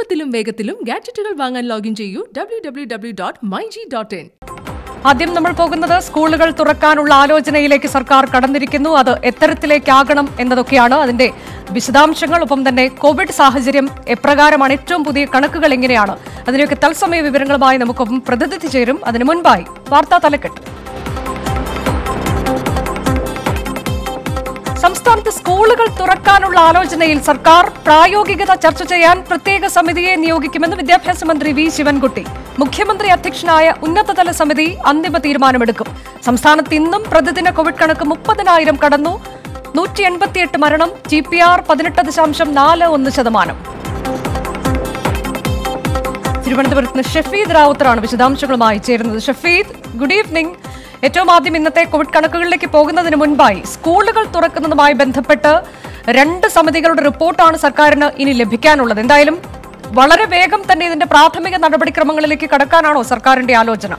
എളുപ്പത്തിലും വേഗത്തിലും ഗാഡ്ജറ്റുകൾ വാങ്ങാൻ ലോഗിൻ ചെയ്യൂ W W W dot my G dot in ആദ്യം നമ്മൾ പോകുന്നത് സ്കൂളുകൾ തുറക്കാനുള്ള ആലോചനയിലേക്ക് സർക്കാർ കടന്നിരിക്കുന്നു അത് എത്തരത്തിലേക്കാകണം എന്നതൊക്കെയാണ് അതിന്റെ വിശദാംശങ്ങൾ ഒപ്പം തന്നെ കോവിഡ് സാഹചര്യം എപ്രകാരമാണ് ഏറ്റവും പുതിയ കണക്കുകൾ എങ്ങനെയാണ് അതിനെയൊക്കെ തത്സമയ വിവരങ്ങളുമായി നമുക്കൊപ്പം പ്രതിനിധി ചേരും അതിനു മുൻപായി വാർത്താ തലക്കെട്ട് സംസ്ഥാനത്ത് സ്കൂളുകൾ തുറക്കാനുള്ള ആലോചനയിൽ സർക്കാർ പ്രായോഗികത ചർച്ച ചെയ്യാൻ പ്രത്യേക സമിതിയെ നിയോഗിക്കുമെന്ന് വിദ്യാഭ്യാസ മന്ത്രി വി ശിവൻകുട്ടി മുഖ്യമന്ത്രി അധ്യക്ഷനായ ഉന്നതതല സമിതി അന്തിമ തീരുമാനമെടുക്കും സംസ്ഥാനത്ത് ഇന്നും പ്രതിദിന കോവിഡ് കണക്ക് മുപ്പതിനായിരം കടന്നു നൂറ്റി എൺപത്തിയെട്ട് മരണം ജി പി ആർ പതിനെട്ട് ദശാംശം നാല് ഒന്ന് ശതമാനം തിരുവനന്തപുരത്ത് നിന്ന് ഷഫീദ് റാവുത്തറാണ് വിശദാംശങ്ങളുമായി ചേരുന്നത് ഷഫീദ് ഗുഡ് ഈവനിംഗ് ഏറ്റവും ആദ്യം ഇന്നത്തെ കോവിഡ് കണക്കുകളിലേക്ക് പോകുന്നതിന് മുൻപായി സ്കൂളുകൾ തുറക്കുന്നതുമായി ബന്ധപ്പെട്ട് രണ്ട് സമിതികളുടെ റിപ്പോർട്ടാണ് സർക്കാരിന് ഇനി ലഭിക്കാനുള്ളത് എന്തായാലും വളരെ വേഗം തന്നെ ഇതിന്റെ പ്രാഥമിക നടപടിക്രമങ്ങളിലേക്ക് കടക്കാനാണോ സർക്കാരിന്റെ ആലോചന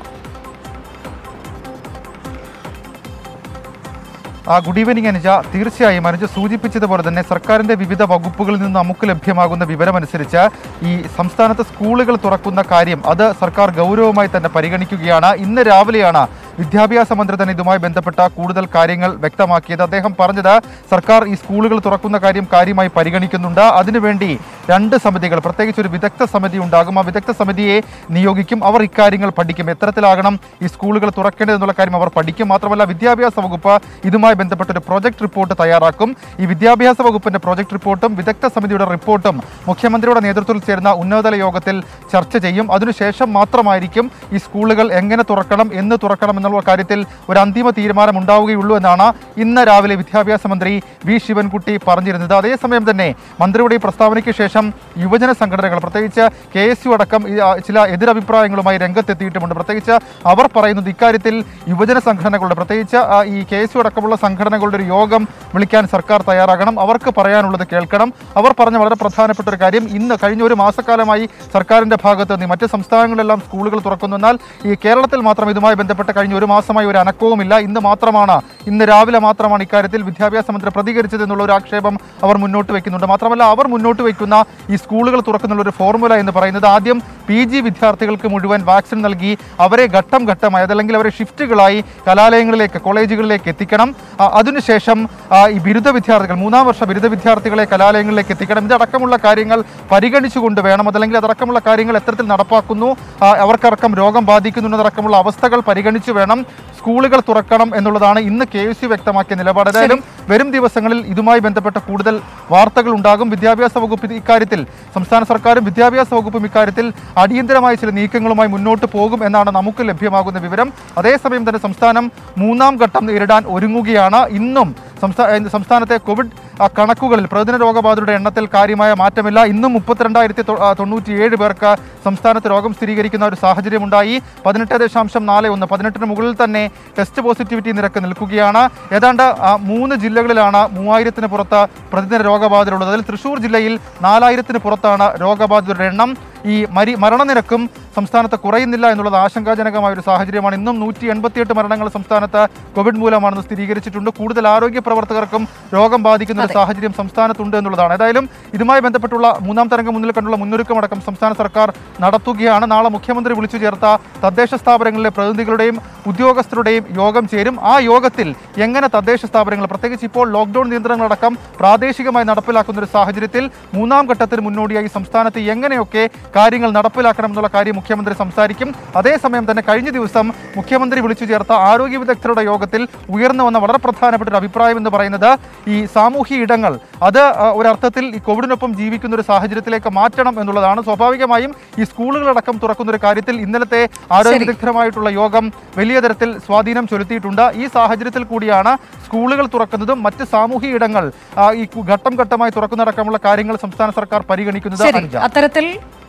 ആ ഗുഡ് ഈവനിങ് അനുജ തീർച്ചയായും അനുജ സൂചിപ്പിച്ചതുപോലെ തന്നെ സർക്കാരിന്റെ വിവിധ വകുപ്പുകളിൽ നിന്ന് നമുക്ക് ലഭ്യമാകുന്ന വിവരമനുസരിച്ച് ഈ സംസ്ഥാനത്ത് സ്കൂളുകൾ തുറക്കുന്ന കാര്യം അത് സർക്കാർ ഗൗരവമായി തന്നെ പരിഗണിക്കുകയാണ് ഇന്ന് രാവിലെയാണ് വിദ്യാഭ്യാസ മന്ത്രി തന്നെ ഇതുമായി ബന്ധപ്പെട്ട കൂടുതൽ കാര്യങ്ങൾ വ്യക്തമാക്കിയത് അദ്ദേഹം പറഞ്ഞത് സർക്കാർ ഈ സ്കൂളുകൾ തുറക്കുന്ന കാര്യം കാര്യമായി പരിഗണിക്കുന്നുണ്ട് അതിനുവേണ്ടി രണ്ട് സമിതികൾ പ്രത്യേകിച്ച് ഒരു വിദഗ്ധ സമിതി ഉണ്ടാകും ആ വിദഗ്ധ സമിതിയെ നിയോഗിക്കും അവർ ഇക്കാര്യങ്ങൾ പഠിക്കും എത്തരത്തിലാകണം ഈ സ്കൂളുകൾ തുറക്കേണ്ടതെന്നുള്ള കാര്യം അവർ പഠിക്കും മാത്രമല്ല വിദ്യാഭ്യാസ വകുപ്പ് ഇതുമായി ബന്ധപ്പെട്ട ഒരു പ്രൊജക്ട് റിപ്പോർട്ട് തയ്യാറാക്കും ഈ വിദ്യാഭ്യാസ വകുപ്പിന്റെ പ്രൊജക്ട് റിപ്പോർട്ടും വിദഗ്ധ സമിതിയുടെ റിപ്പോർട്ടും മുഖ്യമന്ത്രിയുടെ നേതൃത്വത്തിൽ ചേർന്ന ഉന്നതതല യോഗത്തിൽ ചർച്ച ചെയ്യും അതിനുശേഷം മാത്രമായിരിക്കും ഈ സ്കൂളുകൾ എങ്ങനെ തുറക്കണം എന്ന് തുറക്കണം എന്നുള്ള കാര്യത്തിൽ ഒരു അന്തിമ തീരുമാനം ഉണ്ടാവുകയുള്ളൂ എന്നാണ് ഇന്ന് രാവിലെ വിദ്യാഭ്യാസ മന്ത്രി വി ശിവൻകുട്ടി പറഞ്ഞിരുന്നത് അതേസമയം തന്നെ മന്ത്രിയുടെ ഈ പ്രസ്താവനയ്ക്ക് ശേഷം യുവജന സംഘടനകൾ പ്രത്യേകിച്ച് കെ എസ് യു അടക്കം ഈ, ആ, ചില എതിരഭിപ്രായങ്ങളുമായി രംഗത്തെത്തിയിട്ടുമുണ്ട് പ്രത്യേകിച്ച് അവർ പറയുന്നത് ഇക്കാര്യത്തിൽ യുവജന സംഘടനകളുടെ പ്രത്യേകിച്ച് ആ, ഈ കെ എസ് യു അടക്കമുള്ള സംഘടനകളുടെ ഒരു യോഗം വിളിക്കാൻ സർക്കാർ തയ്യാറാകണം അവർക്ക് പറയാനുള്ളത് കേൾക്കണം അവർ പറഞ്ഞ വളരെ പ്രധാനപ്പെട്ട ഒരു കാര്യം ഇന്ന് കഴിഞ്ഞ ഒരു മാസക്കാലമായി സർക്കാരിന്റെ ഭാഗത്ത് നിന്ന് മറ്റ് സംസ്ഥാനങ്ങളിലെല്ലാം സ്കൂളുകൾ തുറക്കുന്നു എന്നാൽ ഈ കേരളത്തിൽ മാത്രം ഇതുമായി ബന്ധപ്പെട്ട് കഴിഞ്ഞ ഒരു മാസമായി ഒരു അനക്കവുമില്ല ഇന്ന് മാത്രമാണ് ഇന്ന് രാവിലെ മാത്രമാണ് ഇക്കാര്യത്തിൽ വിദ്യാഭ്യാസ മന്ത്രി പ്രതികരിച്ചത് എന്നുള്ള ഒരു ആക്ഷേപം അവർ മുന്നോട്ട് വെക്കുന്നുണ്ട് മാത്രമല്ല അവർ മുന്നോട്ട് വയ്ക്കുന്ന ഈ സ്കൂളുകൾ തുറക്കുന്നുള്ള ഒരു ഫോർമുല എന്ന് പറയുന്നത് ആദ്യം പി ജി വിദ്യാർത്ഥികൾക്ക് മുഴുവൻ വാക്സിൻ നൽകി അവരെ ഘട്ടം ഘട്ടമായി അതല്ലെങ്കിൽ അവരെ ഷിഫ്റ്റുകളായി കലാലയങ്ങളിലേക്ക് കോളേജുകളിലേക്ക് എത്തിക്കണം ആ, അതിനുശേഷം ആ, ഈ ബിരുദ വിദ്യാർത്ഥികൾ മൂന്നാം വർഷ ബിരുദ വിദ്യാർത്ഥികളെ കലാലയങ്ങളിലേക്ക് എത്തിക്കണം ഇതടക്കമുള്ള കാര്യങ്ങൾ പരിഗണിച്ചുകൊണ്ട് വേണം അതല്ലെങ്കിൽ അതടക്കമുള്ള കാര്യങ്ങൾ എത്തരത്തിൽ നടപ്പാക്കുന്നു ആ, അവർക്കടക്കം രോഗം ബാധിക്കുന്നതടക്കമുള്ള അവസ്ഥകൾ പരിഗണിച്ചു വേണം സ്കൂളുകൾ തുറക്കണം എന്നുള്ളതാണ് ഇന്ന് കെ എസ് യു വ്യക്തമാക്കിയ നിലപാട് ഏതായാലും വരും ദിവസങ്ങളിൽ ഇതുമായി ബന്ധപ്പെട്ട കൂടുതൽ വാർത്തകൾ ഉണ്ടാകും വിദ്യാഭ്യാസ വകുപ്പ് ഇത് ഇക്കാര്യത്തിൽ സംസ്ഥാന സർക്കാരും വിദ്യാഭ്യാസ വകുപ്പും ഇക്കാര്യത്തിൽ അടിയന്തരമായ ചില നീക്കങ്ങളുമായി മുന്നോട്ട് പോകും എന്നാണ് നമുക്ക് ലഭ്യമാകുന്ന വിവരം അതേസമയം തന്നെ സംസ്ഥാനം മൂന്നാം ഘട്ടം നേരിടാൻ ഒരുങ്ങുകയാണ് ഇന്നും സംസ്ഥാ- ഏ, സംസ്ഥാനത്തെ കോവിഡ് ആ, കണക്കുകളിൽ പ്രതിദിന രോഗബാധിതരുടെ എണ്ണത്തിൽ കാര്യമായ മാറ്റമില്ല ഇന്നും മുപ്പത്തിരണ്ടായിരത്തി തൊണ്ണൂറ്റിയേഴ് പേർക്ക് സംസ്ഥാനത്ത് രോഗം സ്ഥിരീകരിക്കുന്ന ഒരു സാഹചര്യമുണ്ടായി പതിനെട്ട് ദശാംശം നാല് ഒന്ന് പതിനെട്ടിന് മുകളിൽ തന്നെ ടെസ്റ്റ് പോസിറ്റിവിറ്റി നിരക്ക് നിൽക്കുകയാണ് ഏതാണ്ട് ആ, മൂന്ന് ജില്ലകളിലാണ് മൂവായിരത്തിന് പുറത്ത് പ്രതിദിന രോഗബാധിതരുള്ളത് അതിൽ തൃശൂർ ജില്ലയിൽ നാലായിരത്തിന് പുറത്താണ് രോഗബാധിതരുടെ എണ്ണം ഈ മരി മരണനിരക്കും സംസ്ഥാനത്ത് കുറയുന്നില്ല എന്നുള്ളത് ആശങ്കാജനകമായ ഒരു സാഹചര്യമാണ് ഇന്നും നൂറ്റി എൺപത്തിയെട്ട് മരണങ്ങൾ സംസ്ഥാനത്ത് കോവിഡ് മൂലമാണെന്ന് സ്ഥിരീകരിച്ചിട്ടുണ്ട് കൂടുതൽ ആരോഗ്യ പ്രവർത്തകർക്കും രോഗം ബാധിക്കുന്ന ഒരു സാഹചര്യം സംസ്ഥാനത്തുണ്ട് എന്നുള്ളതാണ് ഏതായാലും ഇതുമായി ബന്ധപ്പെട്ടുള്ള മൂന്നാം തരംഗം മുന്നിൽ കണ്ടുള്ള മുന്നൊരുക്കമടക്കം സംസ്ഥാന സർക്കാർ നടത്തുകയാണ് നാളെ മുഖ്യമന്ത്രി വിളിച്ചു ചേർത്ത തദ്ദേശ സ്ഥാപനങ്ങളിലെ പ്രതിനിധികളുടെയും ഉദ്യോഗസ്ഥരുടെയും യോഗം ചേരും ആ യോഗത്തിൽ എങ്ങനെ തദ്ദേശ സ്ഥാപനങ്ങൾ പ്രത്യേകിച്ച് ഇപ്പോൾ ലോക്ക്ഡൌൺ നിയന്ത്രണങ്ങളടക്കം പ്രാദേശികമായി നടപ്പിലാക്കുന്ന ഒരു സാഹചര്യത്തിൽ മൂന്നാം ഘട്ടത്തിന് മുന്നോടിയായി സംസ്ഥാനത്ത് എങ്ങനെയൊക്കെ കാര്യങ്ങൾ നടപ്പിലാക്കണം എന്നുള്ള കാര്യം മുഖ്യമന്ത്രി സംസാരിക്കും അതേസമയം തന്നെ കഴിഞ്ഞ ദിവസം മുഖ്യമന്ത്രി വിളിച്ചു ചേർത്ത ആരോഗ്യ വിദഗ്ധരുടെ യോഗത്തിൽ ഉയർന്നു വന്ന വളരെ പ്രധാനപ്പെട്ട ഒരു അഭിപ്രായം എന്ന് പറയുന്നത് ഈ സാമൂഹ്യ ഇടങ്ങൾ അത് ആ, ഒരർത്ഥത്തിൽ ഈ കോവിഡിനൊപ്പം ജീവിക്കുന്ന ഒരു സാഹചര്യത്തിലേക്ക് മാറ്റണം എന്നുള്ളതാണ് സ്വാഭാവികമായും ഈ സ്കൂളുകളടക്കം തുറക്കുന്ന ഒരു കാര്യത്തിൽ ഇന്നലത്തെ ആരോഗ്യ ശരി. വിദഗ്ധരുമായിട്ടുള്ള യോഗം വലിയ തരത്തിൽ സ്വാധീനം ചെലുത്തിയിട്ടുണ്ട് ഈ സാഹചര്യത്തിൽ കൂടിയാണ് സ്കൂളുകൾ തുറക്കുന്നതും മറ്റ് സാമൂഹിക ഇടങ്ങൾ ആ, ഈ കു- ഘട്ടം ഘട്ടമായി തുറക്കുന്നതടക്കമുള്ള കാര്യങ്ങൾ സംസ്ഥാന സർക്കാർ പരിഗണിക്കുന്നത് ശരി അനുജ. അത്തരത്തിൽ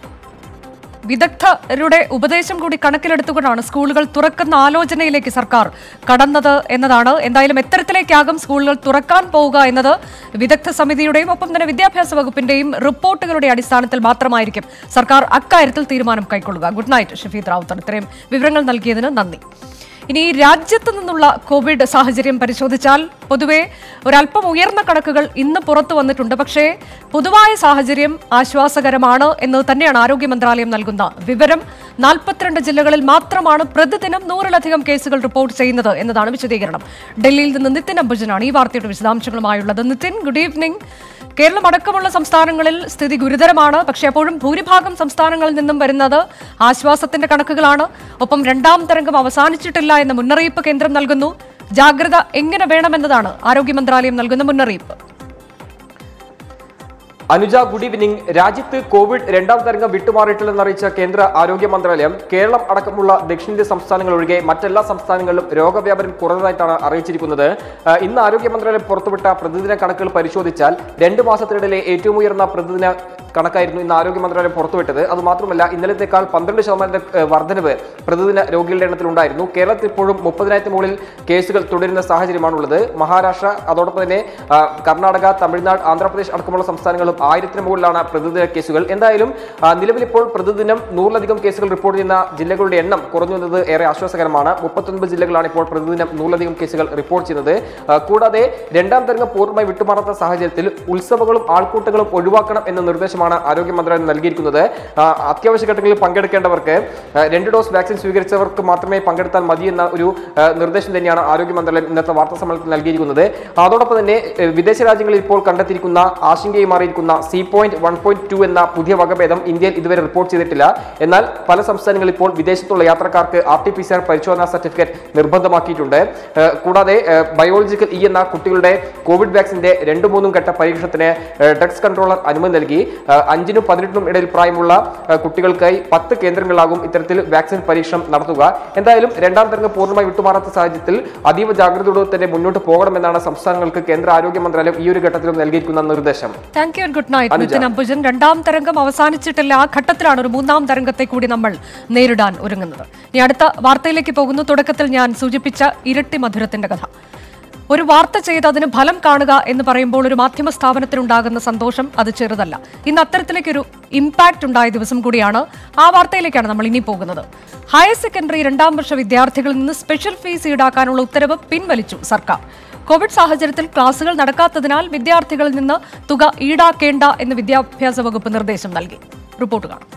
വിദഗ്ധരുടെ ഉപദേശം കൂടി കണക്കിലെടുത്തുകൊണ്ടാണ് സ്കൂളുകൾ തുറക്കുന്ന ആലോചനയിലേക്ക് സർക്കാർ കടന്നത് എന്നതാണ് എന്തായാലും എത്തരത്തിലേക്കാകും സ്കൂളുകൾ തുറക്കാൻ പോവുക എന്നത് വിദഗ്ധ സമിതിയുടെയും ഒപ്പം തന്നെ വിദ്യാഭ്യാസ വകുപ്പിന്റെയും റിപ്പോർട്ടുകളുടെ അടിസ്ഥാനത്തിൽ മാത്രമായിരിക്കും സർക്കാർ അക്കാര്യത്തിൽ തീരുമാനം കൈക്കൊള്ളുക ഗുഡ് നൈറ്റ് ഷഫീദ് റാവുത്തർ ഇത്രയും വിവരങ്ങൾ നൽകിയതിന് നന്ദി ഇനി രാജ്യത്ത് നിന്നുള്ള കോവിഡ് സാഹചര്യം പരിശോധിച്ചാൽ പൊതുവെ ഒരല്പം ഉയർന്ന കണക്കുകൾ ഇന്ന് പുറത്തു വന്നിട്ടുണ്ട് പക്ഷേ പൊതുവായ സാഹചര്യം ആശ്വാസകരമാണ് എന്ന് തന്നെയാണ് ആരോഗ്യ മന്ത്രാലയം നൽകുന്ന വിവരം നാൽപ്പത്തിരണ്ട് ജില്ലകളിൽ മാത്രമാണ് പ്രതിദിനം നൂറിലധികം കേസുകൾ റിപ്പോർട്ട് ചെയ്യുന്നത് എന്നതാണ് വിശദീകരണം ഡൽഹിയിൽ നിന്ന് നിതിൻ അംബുജനാണ് ഈ വാർത്തയുടെ വിശദാംശങ്ങളുമായുള്ളത് നിതിൻ ഗുഡ് ഈവനിംഗ് കേരളം അടക്കമുള്ള സംസ്ഥാനങ്ങളിൽ സ്ഥിതി ഗുരുതരമാണ് പക്ഷേ അപ്പോഴും ഭൂരിഭാഗം സംസ്ഥാനങ്ങളിൽ നിന്നും വരുന്നത് ആശ്വാസത്തിന്റെ കണക്കുകളാണ് ഒപ്പം രണ്ടാം തരംഗം അവസാനിച്ചിട്ടില്ല എന്ന മുന്നറിയിപ്പ് കേന്ദ്രം നൽകുന്നു ജാഗ്രത എങ്ങനെ വേണമെന്നതാണ് ആരോഗ്യ മന്ത്രാലയം നൽകുന്ന മുന്നറിയിപ്പ് അനുജ ഗുഡ് ഈവനിംഗ് രാജ്യത്ത് കോവിഡ് രണ്ടാം തരംഗം വിട്ടുമാറിയിട്ടില്ലെന്ന് അറിയിച്ച കേന്ദ്ര ആരോഗ്യ മന്ത്രാലയം കേരളം അടക്കമുള്ള ദക്ഷിണേന്ത്യ സംസ്ഥാനങ്ങൾ ഒഴികെ മറ്റെല്ലാ സംസ്ഥാനങ്ങളിലും രോഗവ്യാപനം കുറഞ്ഞതായിട്ടാണ് അറിയിച്ചിരിക്കുന്നത് ആ, ഇന്ന് ആരോഗ്യ മന്ത്രാലയം പുറത്തുവിട്ട പ്രതിദിന കണക്കുകൾ പരിശോധിച്ചാൽ രണ്ട് മാസത്തിനിടയിലെ ഏറ്റവും ഉയർന്ന പ്രതിദിന കണക്കായിരുന്നു ഇന്ന് ആരോഗ്യ മന്ത്രാലയം പുറത്തുവിട്ടത് അത് മാത്രമല്ല ഇന്നലത്തേക്കാൾ പന്ത്രണ്ട് ശതമാനത്തിന്റെ ഏഹ്, വർധനവ് പ്രതിദിന രോഗികളുടെ എണ്ണത്തിൽ ഉണ്ടായിരുന്നു കേരളത്തിൽ ഇപ്പോഴും മുപ്പതിനായിരത്തിന് മുകളിൽ കേസുകൾ തുടരുന്ന സാഹചര്യമാണുള്ളത് മഹാരാഷ്ട്ര അതോടൊപ്പം തന്നെ ആ, കർണാടക തമിഴ്നാട് ആന്ധ്രാപ്രദേശ് അടക്കമുള്ള സംസ്ഥാനങ്ങളും ആയിരത്തിന് മുകളിലാണ് പ്രതിദിന കേസുകൾ എന്തായാലും ആ, നിലവിൽ ഇപ്പോൾ പ്രതിദിനം നൂറിലധികം കേസുകൾ റിപ്പോർട്ട് ചെയ്യുന്ന ജില്ലകളുടെ എണ്ണം കുറഞ്ഞു വന്നത് ഏറെ ആശ്വാസകരമാണ് മുപ്പത്തൊൻപത് ജില്ലകളാണ് ഇപ്പോൾ പ്രതിദിനം നൂറിലധികം കേസുകൾ റിപ്പോർട്ട് ചെയ്യുന്നത് ആ, കൂടാതെ രണ്ടാം തരംഗം പൂർണ്ണമായി വിട്ടുമാറാത്ത സാഹചര്യത്തിൽ ഉത്സവങ്ങളും ആൾക്കൂട്ടങ്ങളും ഒഴിവാക്കണം എന്ന നിർദ്ദേശമാണ് ആരോഗ്യ മന്ത്രാലയം നൽകിയിരിക്കുന്നത് ആ, അത്യാവശ്യ ഘട്ടങ്ങളിൽ പങ്കെടുക്കേണ്ടവർക്ക് ആ, രണ്ട് ഡോസ് വാക്സിൻ സ്വീകരിച്ചവർക്ക് മാത്രമേ പങ്കെടുത്താൽ മതി എന്ന ഒരു ആ, നിർദ്ദേശം തന്നെയാണ് ആരോഗ്യ മന്ത്രാലയം ഇന്നത്തെ വാർത്താ സമ്മേളനത്തിൽ നൽകിയിരിക്കുന്നത് അതോടൊപ്പം തന്നെ ഏ, വിദേശ രാജ്യങ്ങളിൽ ഇപ്പോൾ കണ്ടെത്തിയിരിക്കുന്ന ആശങ്കയായി മാറിയിരിക്കുന്ന C point one point two എന്ന പുതിയ വകഭേദം ഇന്ത്യയിൽ ഇതുവരെ റിപ്പോർട്ട് ചെയ്തിട്ടില്ല എന്നാൽ പല സംസ്ഥാനങ്ങളിൽ ഇപ്പോൾ വിദേശത്തുള്ള യാത്രക്കാർക്ക് R T P C R പരിശോധനാ സർട്ടിഫിക്കറ്റ് നിർബന്ധമാക്കിയിട്ടുണ്ട് ഏ, കൂടാതെ ഏ, ബയോളജിക്കൽ ഇ എന്ന കുട്ടികളുടെ കോവിഡ് വാക്സിന്റെ രണ്ടു മൂന്നും ഘട്ട പരീക്ഷണത്തിന് ഏ, ഡ്രഗ്സ് കൺട്രോളർ അനുമതി നൽകി ഏ, അഞ്ചിനും പതിനെട്ടിനും ഇടയിൽ പ്രായമുള്ള ഏ, കുട്ടികൾക്കായി പത്ത് കേന്ദ്രങ്ങളിലാകും ഇത്തരത്തിൽ വാക്സിൻ പരീക്ഷണം നടത്തുക എന്തായാലും രണ്ടാം തരംഗം പൂർണ്ണമായി വിട്ടുമാറാത്ത സാഹചര്യത്തിൽ അതീവ ജാഗ്രതയോടെ തന്നെ മുന്നോട്ട് പോകണമെന്നാണ് സംസ്ഥാനങ്ങൾക്ക് കേന്ദ്ര ആരോഗ്യ മന്ത്രാലയം ഈ ഒരു ഘട്ടത്തിലും നൽകിയിരിക്കുന്ന നിർദ്ദേശം thank you good night Anuja. Nithin Ambujan രണ്ടാം തരംഗം അവസാനിച്ചിട്ടില്ല ആ ഘട്ടത്തിലാണ് ഒരു മൂന്നാം തരംഗത്തെ കൂടി നമ്മൾ നേരിടാൻ ഒരുങ്ങുന്നത് ഇനി അടുത്ത വാർത്തയിലേക്ക് പോകുന്നു തുടക്കത്തിൽ ഞാൻ സൂചിപ്പിച്ച ഇരട്ടി മധുരത്തിന്റെ കഥ ഒരു വാർത്ത ചെയ്ത് അതിന് ഫലം കാണുക എന്ന് പറയുമ്പോൾ ഒരു മാധ്യമ സ്ഥാപനത്തിനുണ്ടാകുന്ന സന്തോഷം അത് ചെറുതല്ല ഇന്ന് അത്തരത്തിലേക്കൊരു ഇമ്പാക്റ്റ് ഉണ്ടായ ദിവസം കൂടിയാണ് ആ വാർത്തയിലേക്കാണ് നമ്മൾ ഇനി പോകുന്നത് ഹയർ സെക്കൻഡറി രണ്ടാം വർഷ വിദ്യാർത്ഥികളിൽ നിന്ന് സ്പെഷ്യൽ ഫീസ് ഈടാക്കാനുള്ള ഉത്തരവ് പിൻവലിച്ചു സർക്കാർ കോവിഡ് സാഹചര്യത്തിൽ ക്ലാസുകൾ നടക്കാത്തതിനാൽ വിദ്യാർത്ഥികളിൽ നിന്ന് തുക ഈടാക്കേണ്ട എന്ന് വിദ്യാഭ്യാസ വകുപ്പ് നിർദ്ദേശം നൽകി റിപ്പോർട്ട് കാണാം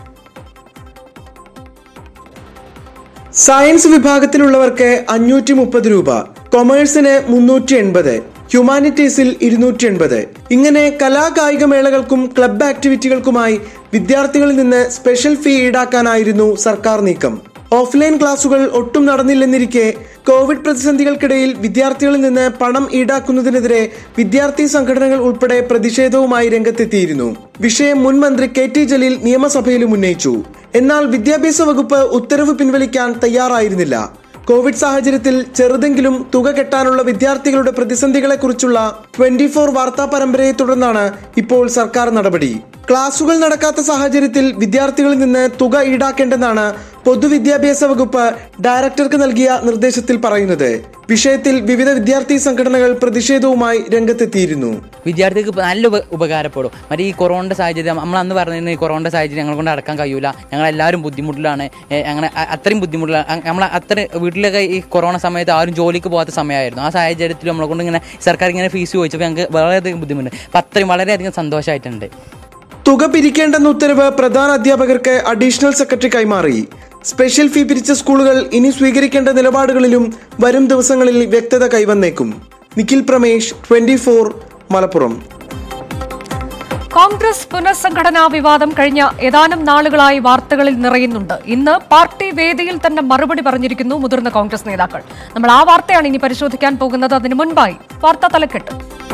സയൻസ് വിഭാഗത്തിലുള്ളവർക്ക് അഞ്ഞൂറ്റി മുപ്പത് രൂപ കൊമേഴ്സിന് മുന്നൂറ്റി എൺപത് ഹ്യൂമാനിറ്റീസിൽ ഇരുന്നൂറ്റി എൺപത് ഇങ്ങനെ കലാകായിക മേളകൾക്കും ക്ലബ് ആക്ടിവിറ്റികൾക്കുമായി വിദ്യാർത്ഥികളിൽ നിന്ന് സ്പെഷ്യൽ ഫീ ഈടാക്കാനായിരുന്നു സർക്കാർ നീക്കം ഓഫ്ലൈൻ ക്ലാസുകൾ ഒട്ടും നടന്നില്ലെന്നിരിക്കെ കോവിഡ് പ്രതിസന്ധികൾക്കിടയിൽ വിദ്യാർത്ഥികളിൽ നിന്ന് പണം ഈടാക്കുന്നതിനെതിരെ വിദ്യാർത്ഥി സംഘടനകൾ ഉൾപ്പെടെ പ്രതിഷേധവുമായി രംഗത്തെത്തിയിരുന്നു വിഷയം മുൻ മന്ത്രി കെ ടി ജലീൽ നിയമസഭയിലും ഉന്നയിച്ചു എന്നാൽ വിദ്യാഭ്യാസ വകുപ്പ് ഉത്തരവ് പിൻവലിക്കാൻ തയ്യാറായിരുന്നില്ല കോവിഡ് സാഹചര്യത്തിൽ ചെറുതെങ്കിലും തുക കെട്ടാനുള്ള വിദ്യാർത്ഥികളുടെ പ്രതിസന്ധികളെക്കുറിച്ചുള്ള ട്വന്റി ഫോർ വാർത്താ പരമ്പരയെ തുടർന്നാണ് ഇപ്പോൾ സർക്കാർ നടപടി ക്ലാസുകൾ നടക്കാത്ത സാഹചര്യത്തിൽ വിദ്യാർത്ഥികളിൽ നിന്ന് തുക ഈടാക്കേണ്ടെന്നാണ് പൊതുവിദ്യാഭ്യാസ വകുപ്പ് ഡയറക്ടർക്ക് നൽകിയ നിർദ്ദേശത്തിൽ പറയുന്നത് വിഷയത്തിൽ വിവിധ വിദ്യാർത്ഥി സംഘടനകൾ പ്രതിഷേധവുമായി രംഗത്തെത്തിയിരുന്നു വിദ്യാർത്ഥികൾക്ക് ഇപ്പൊ നല്ല ഉപ- ഉപകാരപ്പെടും മറ്റേ ഈ കൊറോണയുടെ സാഹചര്യം നമ്മൾ അന്ന് പറഞ്ഞിരുന്നു ഈ കൊറോണയുടെ സാഹചര്യം ഞങ്ങളെ കൊണ്ട് അടക്കാൻ കഴിയൂല ഞങ്ങൾ എല്ലാവരും ബുദ്ധിമുട്ടിലാണ് ഏ, അങ്ങനെ അ- അത്രയും ബുദ്ധിമുട്ടിലാണ് നമ്മൾ അത്ര വീട്ടിലൊക്കെ ഈ കൊറോണ സമയത്ത് ആരും ജോലിക്ക് പോകാത്ത സമയമായിരുന്നു ആ സാഹചര്യത്തിൽ നമ്മളെ കൊണ്ട് ഇങ്ങനെ സർക്കാർ ഇങ്ങനെ ഫീസ് ചോദിച്ചപ്പോൾ ഞങ്ങൾക്ക് വളരെയധികം ബുദ്ധിമുട്ടുണ്ട് അപ്പം അത്രയും വളരെയധികം സന്തോഷമായിട്ടുണ്ട് തുക പിരിക്കേണ്ടെന്ന ഉത്തരവ് പ്രധാന അധ്യാപകർക്ക് അഡീഷണൽ സെക്രട്ടറി കൈമാറി സ്പെഷ്യൽ ഫീ പിരിച്ച സ്കൂളുകൾ ഇനി സ്വീകരിക്കേണ്ട നിലപാടുകളിലും വരും ദിവസങ്ങളിൽ വ്യക്തത കൈവന്നേക്കും നിഖിൽ പ്രമേഷ് ട്വന്റി മലപ്പുറം കോൺഗ്രസ് പുനഃസംഘടനാ വിവാദം കഴിഞ്ഞ ഏതാനും നാളുകളായി വാർത്തകളിൽ നിറയുന്നുണ്ട് ഇന്ന് പാർട്ടി വേദിയിൽ തന്നെ മറുപടി പറഞ്ഞിരിക്കുന്നു മുതിർന്ന കോൺഗ്രസ് നേതാക്കൾ നമ്മൾ ആ വാർത്തയാണ് ഇനി പരിശോധിക്കാൻ പോകുന്നത് അതിനു മുൻപായി വാർത്താ തലക്കെട്ട്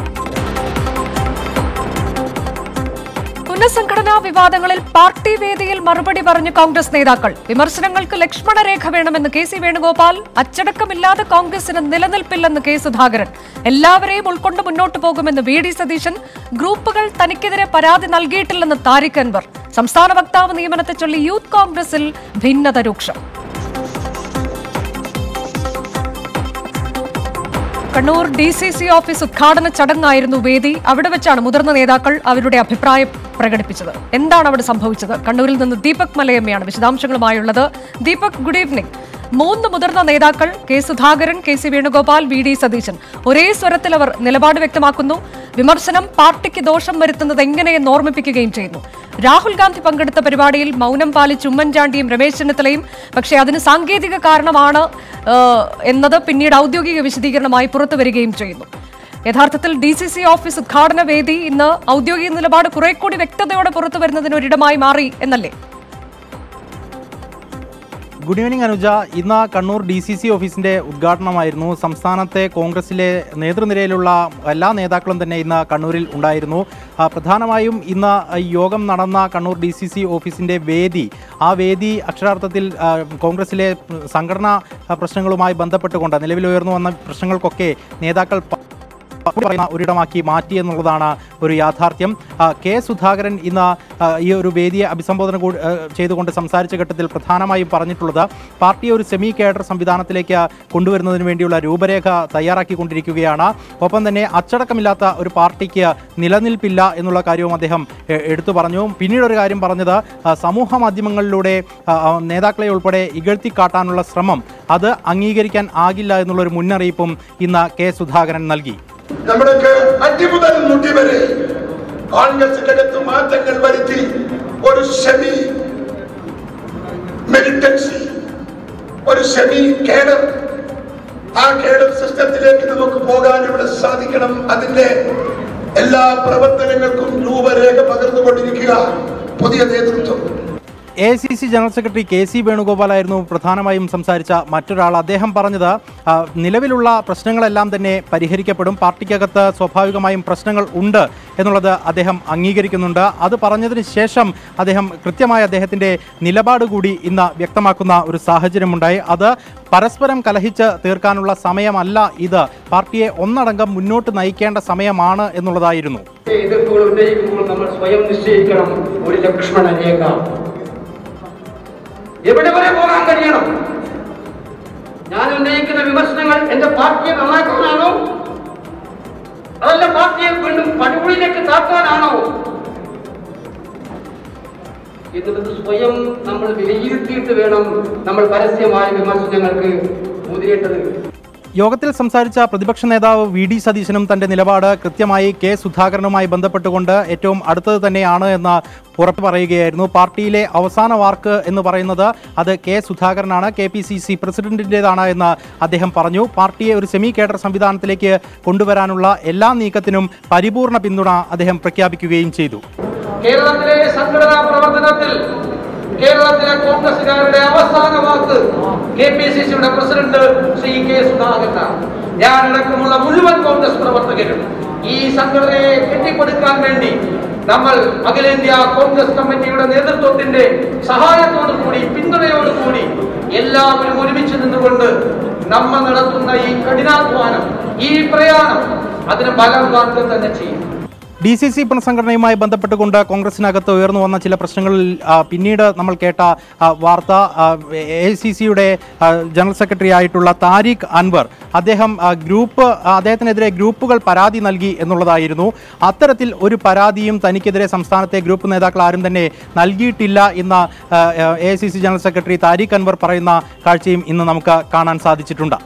പുനഃസംഘടനാ വിവാദങ്ങളിൽ പാർട്ടി വേദിയിൽ മറുപടി പറഞ്ഞ് കോൺഗ്രസ് നേതാക്കൾ വിമർശനങ്ങൾക്ക് ലക്ഷ്മണരേഖ വേണമെന്ന് കെ സി വേണുഗോപാൽ അച്ചടക്കമില്ലാതെ കോൺഗ്രസിന് നിലനിൽപ്പില്ലെന്ന് കെ സുധാകരൻ എല്ലാവരെയും ഉൾക്കൊണ്ട് മുന്നോട്ട് പോകുമെന്ന് വി ഡി സതീശൻ ഗ്രൂപ്പുകൾ തനിക്കെതിരെ പരാതി നൽകിയിട്ടില്ലെന്ന് താരിഖ് അൻവർ സംസ്ഥാന വക്താവ് നിയമനത്തെ ചൊല്ലി യൂത്ത് കോൺഗ്രസിൽ ഭിന്നത രൂക്ഷം Kannur D C C office ഉദ്ഘാടന ചടങ്ങായിരുന്നു വേദി അവിടെ വെച്ചാണ് മുതിർന്ന നേതാക്കൾ അവരുടെ അഭിപ്രായം പ്രകടിപ്പിച്ചത് എന്താണ് അവിടെ സംഭവിച്ചത് കണ്ണൂരിൽ നിന്ന് ദീപക് മലയമ്മയാണ് വിശദാംശങ്ങളുമായുള്ളത് ദീപക് ഗുഡ് ഈവനിംഗ് മൂന്ന് മുതിർന്ന നേതാക്കൾ K Sudhakaran K C Venugopal V D Satheesan ഒരേ സ്വരത്തിൽ അവർ നിലപാട് വ്യക്തമാക്കുന്നു വിമർശനം പാർട്ടിക്ക് ദോഷം വരുത്തുന്നത് എങ്ങനെയെന്ന് ഓർമ്മിപ്പിക്കുകയും ചെയ്യുന്നു രാഹുൽ ഗാന്ധി പങ്കെടുത്ത പരിപാടിയിൽ മൗനം പാലിച്ച് ഉമ്മൻചാണ്ടിയും രമേശ് ചെന്നിത്തലയും പക്ഷേ അതിന് സാങ്കേതിക കാരണമാണ് ഏഹ്, എന്നത് പിന്നീട് ഔദ്യോഗിക വിശദീകരണമായി പുറത്തു വരികയും ചെയ്യുന്നു യഥാർത്ഥത്തിൽ ഡി സി സി ഓഫീസ് ഉദ്ഘാടന വേദി ഇന്ന് ഔദ്യോഗിക നിലപാട് കുറെ കൂടി വ്യക്തതയോടെ പുറത്തു വരുന്നതിന് ഒരിടമായി മാറി എന്നല്ലേ ഗുഡ് ഈവനിങ് അനുജ ഇന്ന് കണ്ണൂർ ഡി സി സി ഓഫീസിന്റെ ഉദ്ഘാടനമായിരുന്നു സംസ്ഥാനത്തെ കോൺഗ്രസിലെ നേതൃനിരയിലുള്ള എല്ലാ നേതാക്കളും തന്നെ ഇന്ന് കണ്ണൂരിൽ ഉണ്ടായിരുന്നു ആ, പ്രധാനമായും ഇന്ന് ഈ യോഗം നടന്ന കണ്ണൂർ ഡി സി സി ഓഫീസിന്റെ വേദി ആ വേദി അക്ഷരാർത്ഥത്തിൽ ആ, കോൺഗ്രസിലെ സംഘടനാ ആ, പ്രശ്നങ്ങളുമായി ബന്ധപ്പെട്ടുകൊണ്ട് നിലവിൽ ഉയർന്നു വന്ന പ്രശ്നങ്ങൾക്കൊക്കെ നേതാക്കൾ പ- പറയുന്ന ഒരിടമാക്കി മാറ്റി എന്നുള്ളതാണ് ഒരു യാഥാർത്ഥ്യം ആ, കെ സുധാകരൻ ഇന്ന് ആ, ഈ ഒരു വേദിയെ അഭിസംബോധന കൂടി- ആ, ചെയ്തുകൊണ്ട് സംസാരിച്ച ഘട്ടത്തിൽ പ്രധാനമായും പറഞ്ഞിട്ടുള്ളത് പാർട്ടിയെ ഒരു സെമി കേഡർ സംവിധാനത്തിലേക്ക് കൊണ്ടുവരുന്നതിന് വേണ്ടിയുള്ള രൂപരേഖ തയ്യാറാക്കിക്കൊണ്ടിരിക്കുകയാണ് ഒപ്പം തന്നെ അച്ചടക്കമില്ലാത്ത ഒരു പാർട്ടിക്ക് നിലനിൽപ്പില്ല എന്നുള്ള കാര്യവും അദ്ദേഹം എ, എടുത്തു പറഞ്ഞു പിന്നീട് ഒരു കാര്യം പറഞ്ഞത് ആ, സമൂഹ മാധ്യമങ്ങളിലൂടെ ആ, ആ, നേതാക്കളെ ഉൾപ്പെടെ ഇകഴ്ത്തി കാട്ടാനുള്ള ശ്രമം അത് അംഗീകരിക്കാൻ ആകില്ല എന്നുള്ളൊരു മുന്നറിയിപ്പും ഇന്ന് കെ സുധാകരൻ നൽകി നമ്മുടെയൊക്കെ അടി മുതൽ മുടി വരെ കോൺഗ്രസിന്റെ അകത്ത് മാറ്റങ്ങൾ വരുത്തി ഒരു സെമി മെലിറ്റൻസി ഒരു സെമി കേഡർ ആ കേഡർ സിസ്റ്റത്തിലേക്ക് നമുക്ക് പോകാൻ ഇവിടെ സാധിക്കണം അതിന്റെ എല്ലാ പ്രവർത്തനങ്ങൾക്കും രൂപരേഖ പകർന്നുകൊണ്ടിരിക്കുക പുതിയ നേതൃത്വം A C C general secretary K C വേണുഗോപാലായിരുന്നു പ്രധാനമായും സംസാരിച്ച മറ്റൊരാൾ അദ്ദേഹം പറഞ്ഞത് ആ, നിലവിലുള്ള പ്രശ്നങ്ങളെല്ലാം തന്നെ പരിഹരിക്കപ്പെടും പാർട്ടിക്കകത്ത് സ്വാഭാവികമായും പ്രശ്നങ്ങൾ ഉണ്ട് എന്നുള്ളത് അദ്ദേഹം അംഗീകരിക്കുന്നുണ്ട് അത് പറഞ്ഞതിന് ശേഷം അദ്ദേഹം കൃത്യമായി അദ്ദേഹത്തിൻ്റെ നിലപാട് കൂടി ഇന്ന് വ്യക്തമാക്കുന്ന ഒരു സാഹചര്യമുണ്ടായി അത് പരസ്പരം കലഹിച്ച് തീർക്കാനുള്ള സമയമല്ല ഇത് പാർട്ടിയെ ഒന്നടങ്കം മുന്നോട്ട് നയിക്കേണ്ട സമയമാണ് എന്നുള്ളതായിരുന്നു എതിർപ്പുകൾ ഉന്നയിക്കുമ്പോൾ നമ്മൾ സ്വയം നിശ്ചയിക്കണം ഒരു ലക്ഷ്മണ രേഖ എവിടെ വരെ പോകാൻ കഴിയണം ഞാൻ ഉന്നയിക്കുന്ന വിമർശനങ്ങൾ എന്റെ പാർട്ടിയെ നന്നാക്കാനാണോ അതല്ല പാർട്ടിയെ വീണ്ടും പടുകുഴിയിലേക്ക് താക്കാനാണോ എന്നുള്ളത് സ്വയം നമ്മൾ വിലയിരുത്തിയിട്ട് വേണം നമ്മൾ പരസ്യമായ വിമർശനങ്ങൾക്ക് മുതിരേണ്ടത് യോഗത്തിൽ സംസാരിച്ച പ്രതിപക്ഷ നേതാവ് വി ഡി സതീശനും തന്റെ നിലപാട് കൃത്യമായി കെ സുധാകരനുമായി ബന്ധപ്പെട്ടുകൊണ്ട് ഏറ്റവും അടുത്തത് തന്നെയാണ് എന്ന് ഉറപ്പ് പറയുകയായിരുന്നു പാർട്ടിയിലെ അവസാന വാർക്ക് എന്ന് പറയുന്നത് അത് കെ സുധാകരനാണ് കെ പി സി സി പ്രസിഡന്റിൻ്റെതാണ് എന്ന് അദ്ദേഹം പറഞ്ഞു പാർട്ടിയെ ഒരു സെമി കേഡർ സംവിധാനത്തിലേക്ക് കൊണ്ടുവരാനുള്ള എല്ലാ നീക്കത്തിനും പരിപൂർണ പിന്തുണ അദ്ദേഹം പ്രഖ്യാപിക്കുകയും ചെയ്തു കേരളത്തിലെ സംഘടനാ പ്രവർത്തനത്തിൽ കേരളത്തിലെ കോൺഗ്രസുകാരുടെ അവസാന വാക്ക് കെ പി സി സിയുടെ പ്രസിഡന്റ് ശ്രീ കെ സുധാകരനാണ് ഞാനടക്കമുള്ള മുഴുവൻ കോൺഗ്രസ് പ്രവർത്തകരും ഈ സംഘടനയെ കെട്ടിപ്പടുക്കാൻ വേണ്ടി നമ്മൾ അഖിലേന്ത്യാ കോൺഗ്രസ് കമ്മിറ്റിയുടെ നേതൃത്വത്തിന്റെ സഹായത്തോടു കൂടി പിന്തുണയോടു കൂടി എല്ലാവരും ഒരുമിച്ച് നിന്നുകൊണ്ട് നമ്മൾ നടത്തുന്ന ഈ കഠിനാധ്വാനം ഈ പ്രയാണം അതിന് ബലം കാട്ടുക തന്നെ ചെയ്യും ഡി സി സി പുനഃസംഘടനയുമായി ബന്ധപ്പെട്ടുകൊണ്ട് കോൺഗ്രസിനകത്ത് ഉയർന്നു വന്ന ചില പ്രശ്നങ്ങളിൽ ആ, പിന്നീട് നമ്മൾ കേട്ട ആ, വാർത്ത എ സി സിയുടെ ജനറൽ സെക്രട്ടറി ആയിട്ടുള്ള താരിഖ് അൻവർ അദ്ദേഹം ആ, ഗ്രൂപ്പ് ആ, അദ്ദേഹത്തിനെതിരെ ഗ്രൂപ്പുകൾ പരാതി നൽകി എന്നുള്ളതായിരുന്നു അത്തരത്തിൽ ഒരു പരാതിയും തനിക്കെതിരെ സംസ്ഥാനത്തെ ഗ്രൂപ്പ് നേതാക്കൾ ആരും തന്നെ നൽകിയിട്ടില്ല എന്ന A C C general secretary Tariq Anwar പറയുന്ന കാഴ്ചയും ഇന്ന് നമുക്ക് കാണാൻ സാധിച്ചിട്ടുണ്ട്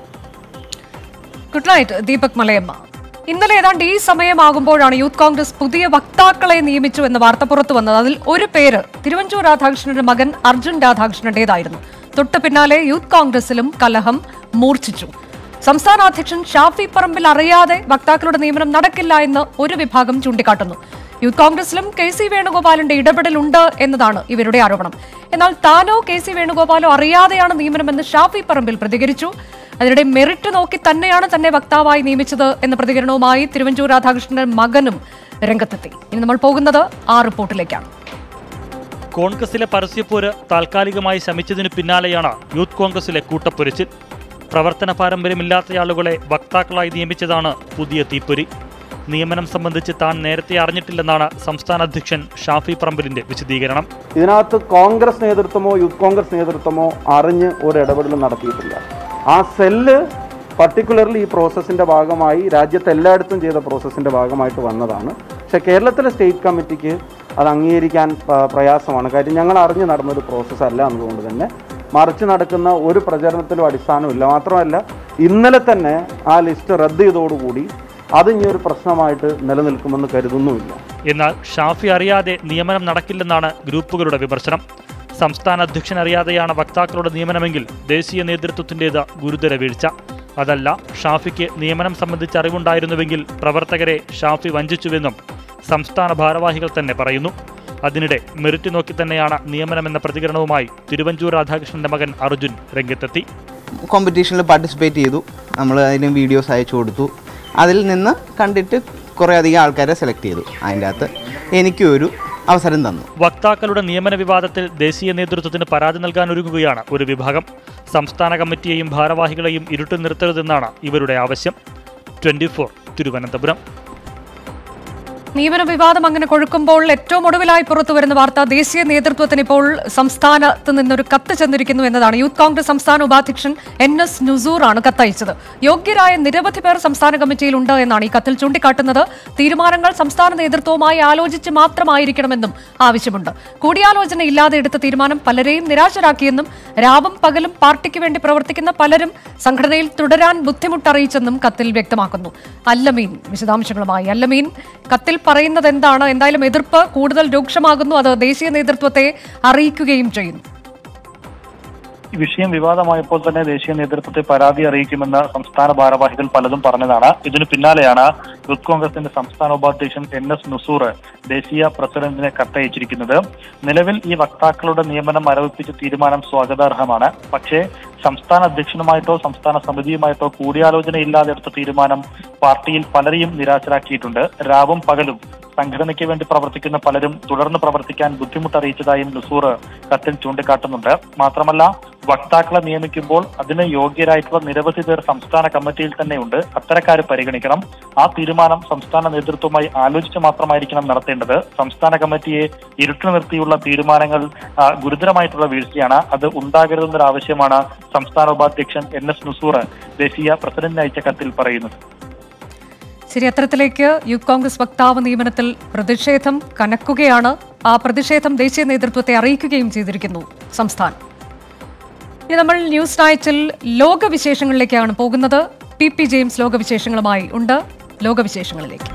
ഗുഡ് നൈറ്റ് ദീപക് മലയമ്മ ഇന്നലെ ഏതാണ്ട് ഈ സമയമാകുമ്പോഴാണ് യൂത്ത് കോൺഗ്രസ് പുതിയ വക്താക്കളെ നിയമിച്ചു എന്ന വാർത്ത പുറത്തു വന്നത് അതിൽ ഒരു പേര് തിരുവഞ്ചൂർ രാധാകൃഷ്ണന്റെ മകൻ അർജുൻ രാധാകൃഷ്ണന്റേതായിരുന്നു തൊട്ടു പിന്നാലെ യൂത്ത് കോൺഗ്രസിലും കലഹം മൂർച്ഛിച്ചു സംസ്ഥാന അധ്യക്ഷൻ ഷാഫി പറമ്പിൽ അറിയാതെ വക്താക്കളുടെ നിയമനം നടക്കില്ല എന്ന് ഒരു വിഭാഗം ചൂണ്ടിക്കാട്ടുന്നു യൂത്ത് കോൺഗ്രസിലും കെ സി വേണുഗോപാലിന്റെ ഇടപെടലുണ്ട് എന്നതാണ് ഇവരുടെ ആരോപണം എന്നാൽ താനോ കെ സി വേണുഗോപാലോ അറിയാതെയാണ് നിയമനമെന്ന് ഷാഫി പറമ്പിൽ പ്രതികരിച്ചു അതിനിടെ മെറിറ്റ് നോക്കി തന്നെയാണ് തന്നെ വക്താവായി നിയമിച്ചത് എന്ന പ്രതികരണവുമായി തിരുവഞ്ചൂർ രാധാകൃഷ്ണന്റെ മകനും രംഗത്തെത്തി ഇനി നമ്മൾ പോകുന്നത് ആ റിപ്പോർട്ടിലേക്കാണ് കോൺഗ്രസിലെ പരസ്യപ്പോര് താൽക്കാലികമായി ശമിച്ചതിനു പിന്നാലെയാണ് യൂത്ത് കോൺഗ്രസിലെ കൂട്ടപ്പൊരിച്ചിൽ പ്രവർത്തന പാരമ്പര്യമില്ലാത്തയാളുകളെ വക്താക്കളായി നിയമിച്ചതാണ് പുതിയ തീപ്പൊരി നിയമനം സംബന്ധിച്ച് താൻ നേരത്തെ അറിഞ്ഞിട്ടില്ലെന്നാണ് സംസ്ഥാന അധ്യക്ഷൻ ഷാഫി പറമ്പലിന്റെ വിശദീകരണം ഇതിനകത്ത് കോൺഗ്രസ് നേതൃത്വമോ യൂത്ത് കോൺഗ്രസ് നേതൃത്വമോ അറിഞ്ഞ് ഒരു ഇടപെടലും നടത്തിയിട്ടില്ല ആ സെല്ല് പർട്ടിക്കുലർലി ഈ പ്രോസസ്സിൻ്റെ ഭാഗമായി രാജ്യത്ത് എല്ലായിടത്തും ചെയ്ത പ്രോസസ്സിൻ്റെ ഭാഗമായിട്ട് വന്നതാണ് പക്ഷേ കേരളത്തിലെ സ്റ്റേറ്റ് കമ്മിറ്റിക്ക് അത് അംഗീകരിക്കാൻ പ- പ്രയാസമാണ് കാര്യം ഞങ്ങൾ അറിഞ്ഞ് നടന്നൊരു പ്രോസസ്സ് അല്ല എന്നതുകൊണ്ട് തന്നെ മറിച്ച് നടക്കുന്ന ഒരു പ്രചരണത്തിലും അടിസ്ഥാനമില്ല മാത്രമല്ല ഇന്നലെ തന്നെ ആ ലിസ്റ്റ് റദ്ദ് ചെയ്തതോടുകൂടി അത് ഇനി ഒരു പ്രശ്നമായിട്ട് നിലനിൽക്കുമെന്ന് കരുതുന്നുമില്ല എന്നാൽ ഷാഫി അറിയാതെ നിയമനം നടക്കില്ലെന്നാണ് ഗ്രൂപ്പുകളുടെ വിമർശനം സംസ്ഥാന അധ്യക്ഷൻ അറിയാതെയാണ് വക്താക്കളുടെ നിയമനമെങ്കിൽ ദേശീയ നേതൃത്വത്തിൻ്റേത് ഗുരുതര വീഴ്ച അതല്ല ഷാഫിക്ക് നിയമനം സംബന്ധിച്ച് അറിവുണ്ടായിരുന്നുവെങ്കിൽ പ്രവർത്തകരെ ഷാഫി വഞ്ചിച്ചുവെന്നും സംസ്ഥാന ഭാരവാഹികൾ തന്നെ പറയുന്നു അതിനിടെ മെറിറ്റ് നോക്കി തന്നെയാണ് നിയമനമെന്ന പ്രതികരണവുമായി തിരുവഞ്ചൂർ രാധാകൃഷ്ണന്റെ മകൻ അർജുൻ രംഗത്തെത്തി കോമ്പറ്റീഷനിൽ പാർട്ടിസിപ്പേറ്റ് ചെയ്തു നമ്മൾ അതിന് വീഡിയോസ് അയച്ചു കൊടുത്തു അതിൽ നിന്ന് കണ്ടിട്ട് കുറേ അധികം ആൾക്കാരെ സെലക്ട് ചെയ്തു അതിൻ്റെ അകത്ത് എനിക്കും ഒരു അവസരം തന്നു വക്താക്കളുടെ നിയമന വിവാദത്തിൽ ദേശീയ നേതൃത്വത്തിന് പരാതി നൽകാൻ ഒരുങ്ങുകയാണ് ഒരു വിഭാഗം സംസ്ഥാന കമ്മിറ്റിയെയും ഭാരവാഹികളെയും ഇരുട്ടു നിർത്തരുതെന്നാണ് ഇവരുടെ ആവശ്യം ട്വന്റി തിരുവനന്തപുരം നിയമന വിവാദം അങ്ങനെ കൊഴുക്കുമ്പോൾ ഏറ്റവും ഒടുവിലായി പുറത്തു വരുന്ന വാർത്ത ദേശീയ നേതൃത്വത്തിന് ഇപ്പോൾ സംസ്ഥാനത്ത് നിന്നൊരു കത്ത് ചെന്നിരിക്കുന്നു എന്നതാണ് യൂത്ത് കോൺഗ്രസ് സംസ്ഥാന ഉപാധ്യക്ഷൻ എൻ എസ് നുസൂർ ആണ് കത്തയച്ചത് യോഗ്യരായ നിരവധി പേർ സംസ്ഥാന കമ്മിറ്റിയിൽ ഉണ്ട് എന്നാണ് ഈ കത്തിൽ ചൂണ്ടിക്കാട്ടുന്നത് തീരുമാനങ്ങൾ സംസ്ഥാന നേതൃത്വവുമായി ആലോചിച്ച് മാത്രമായിരിക്കണമെന്നും ആവശ്യമുണ്ട് കൂടിയാലോചന ഇല്ലാതെ എടുത്ത തീരുമാനം പലരെയും നിരാശരാക്കിയെന്നും രാവും പകലും പാർട്ടിക്ക് വേണ്ടി പ്രവർത്തിക്കുന്ന പലരും സംഘടനയിൽ തുടരാൻ ബുദ്ധിമുട്ടറിയിച്ചെന്നും കത്തിൽ വ്യക്തമാക്കുന്നു അല്ലമീൻ വിശദാംശങ്ങളുമായി അല്ലമീൻ കത്തിൽ പറയുന്നത് എന്താണ് എന്തായാലും എതിർപ്പ് കൂടുതൽ രൂക്ഷമാകുന്നു അത് ദേശീയ നേതൃത്വത്തെ അറിയിക്കുകയും ചെയ്യുന്നു ഈ വിഷയം വിവാദമായപ്പോൾ തന്നെ ദേശീയ നേതൃത്വത്തെ പരാതി അറിയിക്കുമെന്ന് സംസ്ഥാന ഭാരവാഹികൾ പലതും പറഞ്ഞതാണ് ഇതിനു പിന്നാലെയാണ് യൂത്ത് കോൺഗ്രസിന്റെ സംസ്ഥാന ഉപാധ്യക്ഷൻ എൻ എസ് നുസൂർ ദേശീയ പ്രസിഡന്റിനെ കത്തയച്ചിരിക്കുന്നത് നിലവിൽ ഈ വക്താക്കളുടെ നിയമനം മരവിപ്പിച്ച തീരുമാനം സ്വാഗതാർഹമാണ് പക്ഷേ സംസ്ഥാന അധ്യക്ഷനുമായിട്ടോ സംസ്ഥാന സമിതിയുമായിട്ടോ കൂടിയാലോചനയില്ലാതെ എടുത്ത തീരുമാനം പാർട്ടിയിൽ പലരെയും നിരാശരാക്കിയിട്ടുണ്ട് രാവും പകലും സംഘടനയ്ക്ക് വേണ്ടി പ്രവർത്തിക്കുന്ന പലരും തുടർന്ന് പ്രവർത്തിക്കാൻ ബുദ്ധിമുട്ടറിയിച്ചതായും നുസൂർ കത്തിൽ ചൂണ്ടിക്കാട്ടുന്നുണ്ട് മാത്രമല്ല വക്താക്കളെ നിയമിക്കുമ്പോൾ അതിന് യോഗ്യരായിട്ടുള്ള നിരവധി പേർ സംസ്ഥാന കമ്മിറ്റിയിൽ തന്നെയുണ്ട് അത്തരക്കാരെ പരിഗണിക്കണം ആ തീരുമാനം സംസ്ഥാന നേതൃത്വവുമായി ആലോചിച്ച് മാത്രമായിരിക്കണം നടത്തേണ്ടത് സംസ്ഥാന കമ്മിറ്റിയെ ഇരുട്ടു നിർത്തിയുള്ള തീരുമാനങ്ങൾ ആ, ഗുരുതരമായിട്ടുള്ള വീഴ്ചയാണ് അത് ഉണ്ടാകരുതെന്നൊരു ആവശ്യമാണ് സംസ്ഥാന ഉപാധ്യക്ഷൻ എൻ എസ് നുസൂർ ദേശീയ പ്രസിഡന്റിന് അയച്ച കത്തിൽ പറയുന്നത് ശരി അത്തരത്തിലേക്ക് യൂത്ത് കോൺഗ്രസ് വക്താവ് നിയമനത്തിൽ പ്രതിഷേധം കനക്കുകയാണ് ആ പ്രതിഷേധം ദേശീയ നേതൃത്വത്തെ അറിയിക്കുകയും ചെയ്തിരിക്കുന്നു സംസ്ഥാനം ഇനി നമ്മൾ ന്യൂസ് നൈറ്റിൽ ലോകവിശേഷങ്ങളിലേക്കാണ് പോകുന്നത് പി പി ജെയിംസ് ലോകവിശേഷങ്ങളുമായി ഉണ്ട് ലോകവിശേഷങ്ങളിലേക്ക്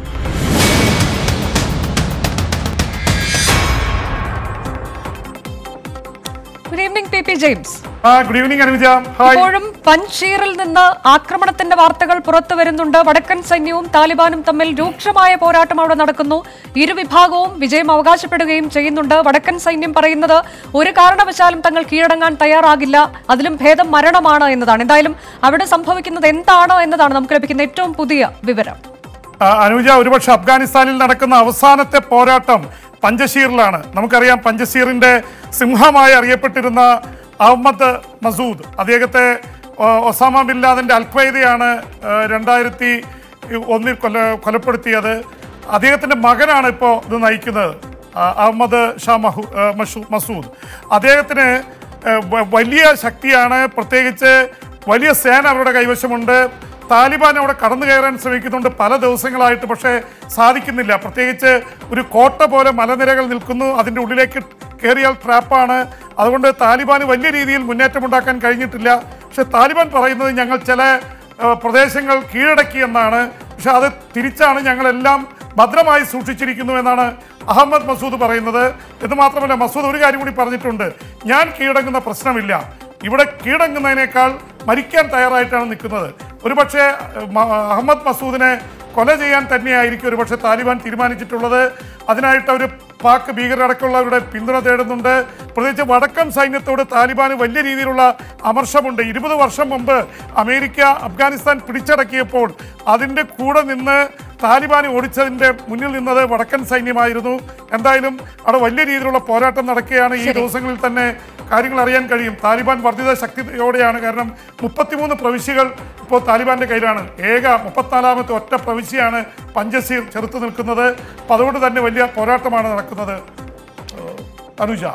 good evening P P James good evening Anuja hi ഇപ്പോഴും പൻഷീറിൽ നിന്ന് ആക്രമണത്തിന്റെ വാർത്തകൾ പുറത്തു വരുന്നുണ്ട് വടക്കൻ സൈന്യവും താലിബാനും തമ്മിൽ രൂക്ഷമായ പോരാട്ടം അവിടെ നടക്കുന്നു ഇരുവിഭാഗവും വിജയം അവകാശപ്പെടുകയും ചെയ്യുന്നുണ്ട് വടക്കൻ സൈന്യം പറയുന്നത് ഒരു കാരണവശാലും തങ്ങൾ കീഴടങ്ങാൻ തയ്യാറാകില്ല അതിലും ഭേദം മരണമാണ് എന്നതാണ് എന്തായാലും അവിടെ സംഭവിക്കുന്നത് എന്താണ് എന്നതാണ് നമുക്ക് ലഭിക്കുന്ന ഏറ്റവും പുതിയ വിവരം ആ, അനുജ ഒരുപക്ഷെ അഫ്ഗാനിസ്ഥാനിൽ നടക്കുന്ന അവസാനത്തെ പോരാട്ടം പഞ്ചശീറിലാണ് നമുക്കറിയാം പഞ്ചശീറിന്റെ സിംഹമായി അറിയപ്പെട്ടിരുന്ന അഹമ്മദ് മസൂദ് അദ്ദേഹത്തെ ആ, ഒസാമ ബിൻ ലാദന്റെ അൽഖ്വയ്ദയാണ് രണ്ടായിരത്തി ഒന്നിൽ കൊല കൊലപ്പെടുത്തിയത് അദ്ദേഹത്തിന്റെ മകനാണ് ഇപ്പോൾ ഇത് നയിക്കുന്നത് ആ, അഹമ്മദ് ഷാ മഹു ആ, മഷൂ- മസൂദ് അദ്ദേഹത്തിന് ആ, വ- വലിയ ശക്തിയാണ് പ്രത്യേകിച്ച് വലിയ സേന അവരുടെ കൈവശമുണ്ട് താലിബാൻ അവിടെ കടന്നു കയറാൻ ശ്രമിക്കുന്നുണ്ട് പല ദിവസങ്ങളായിട്ട് പക്ഷേ സാധിക്കുന്നില്ല പ്രത്യേകിച്ച് ഒരു കോട്ട പോലെ മലനിരകൾ നിൽക്കുന്നു അതിൻ്റെ ഉള്ളിലേക്ക് കയറിയാൽ ട്രാപ്പാണ് അതുകൊണ്ട് താലിബാന് വലിയ രീതിയിൽ മുന്നേറ്റമുണ്ടാക്കാൻ കഴിഞ്ഞിട്ടില്ല പക്ഷെ താലിബാൻ പറയുന്നത് ഞങ്ങൾ ചില ഏഹ്, പ്രദേശങ്ങൾ കീഴടക്കി എന്നാണ് പക്ഷെ അത് തിരിച്ചാണ് ഞങ്ങളെല്ലാം ഭദ്രമായി സൂക്ഷിച്ചിരിക്കുന്നു എന്നാണ് അഹമ്മദ് മസൂദ് പറയുന്നത് എന്ന് മാത്രമല്ല മസൂദ് ഒരു കാര്യം കൂടി പറഞ്ഞിട്ടുണ്ട് ഞാൻ കീഴടങ്ങുന്ന പ്രശ്നമില്ല ഇവിടെ കീഴടങ്ങുന്നതിനേക്കാൾ മരിക്കാൻ തയ്യാറായിട്ടാണ് നിൽക്കുന്നത് ഒരുപക്ഷെ ഏഹ്, മ- അഹമ്മദ് മസൂദിനെ കൊല ചെയ്യാൻ തന്നെയായിരിക്കും ഒരുപക്ഷെ താലിബാൻ തീരുമാനിച്ചിട്ടുള്ളത് അതിനായിട്ട് അവർ പാക് ഭീകരടക്കമുള്ളവരുടെ പിന്തുണ തേടുന്നുണ്ട് പ്രത്യേകിച്ച് വടക്കൻ സൈന്യത്തോട് താലിബാന് വലിയ രീതിയിലുള്ള അമർഷമുണ്ട് ഇരുപത് വർഷം മുമ്പ് അമേരിക്ക അഫ്ഗാനിസ്ഥാൻ പിടിച്ചടക്കിയപ്പോൾ അതിൻ്റെ കൂടെ നിന്ന് താലിബാനെ ഓടിച്ചതിൻ്റെ മുന്നിൽ നിന്നത് വടക്കൻ സൈന്യമായിരുന്നു എന്തായാലും അവിടെ വലിയ രീതിയിലുള്ള പോരാട്ടം നടക്കുകയാണ് ഈ ദിവസങ്ങളിൽ തന്നെ കാര്യങ്ങൾ അറിയാൻ കഴിയും താലിബാൻ വർദ്ധിത ശക്തിയോടെയാണ് കാരണം മുപ്പത്തിമൂന്ന് പ്രവിശ്യകൾ ഇപ്പോൾ താലിബാന്റെ കയ്യിലാണ് ഏക മുപ്പത്തിനാലാമത്തെ ഒറ്റ പ്രവിശ്യയാണ് പഞ്ചസീർ ചെറുത്തു നിൽക്കുന്നത് അപ്പം അതുകൊണ്ട് തന്നെ വലിയ പോരാട്ടമാണ് നടക്കുന്നത് ഏഹ്, അനുജ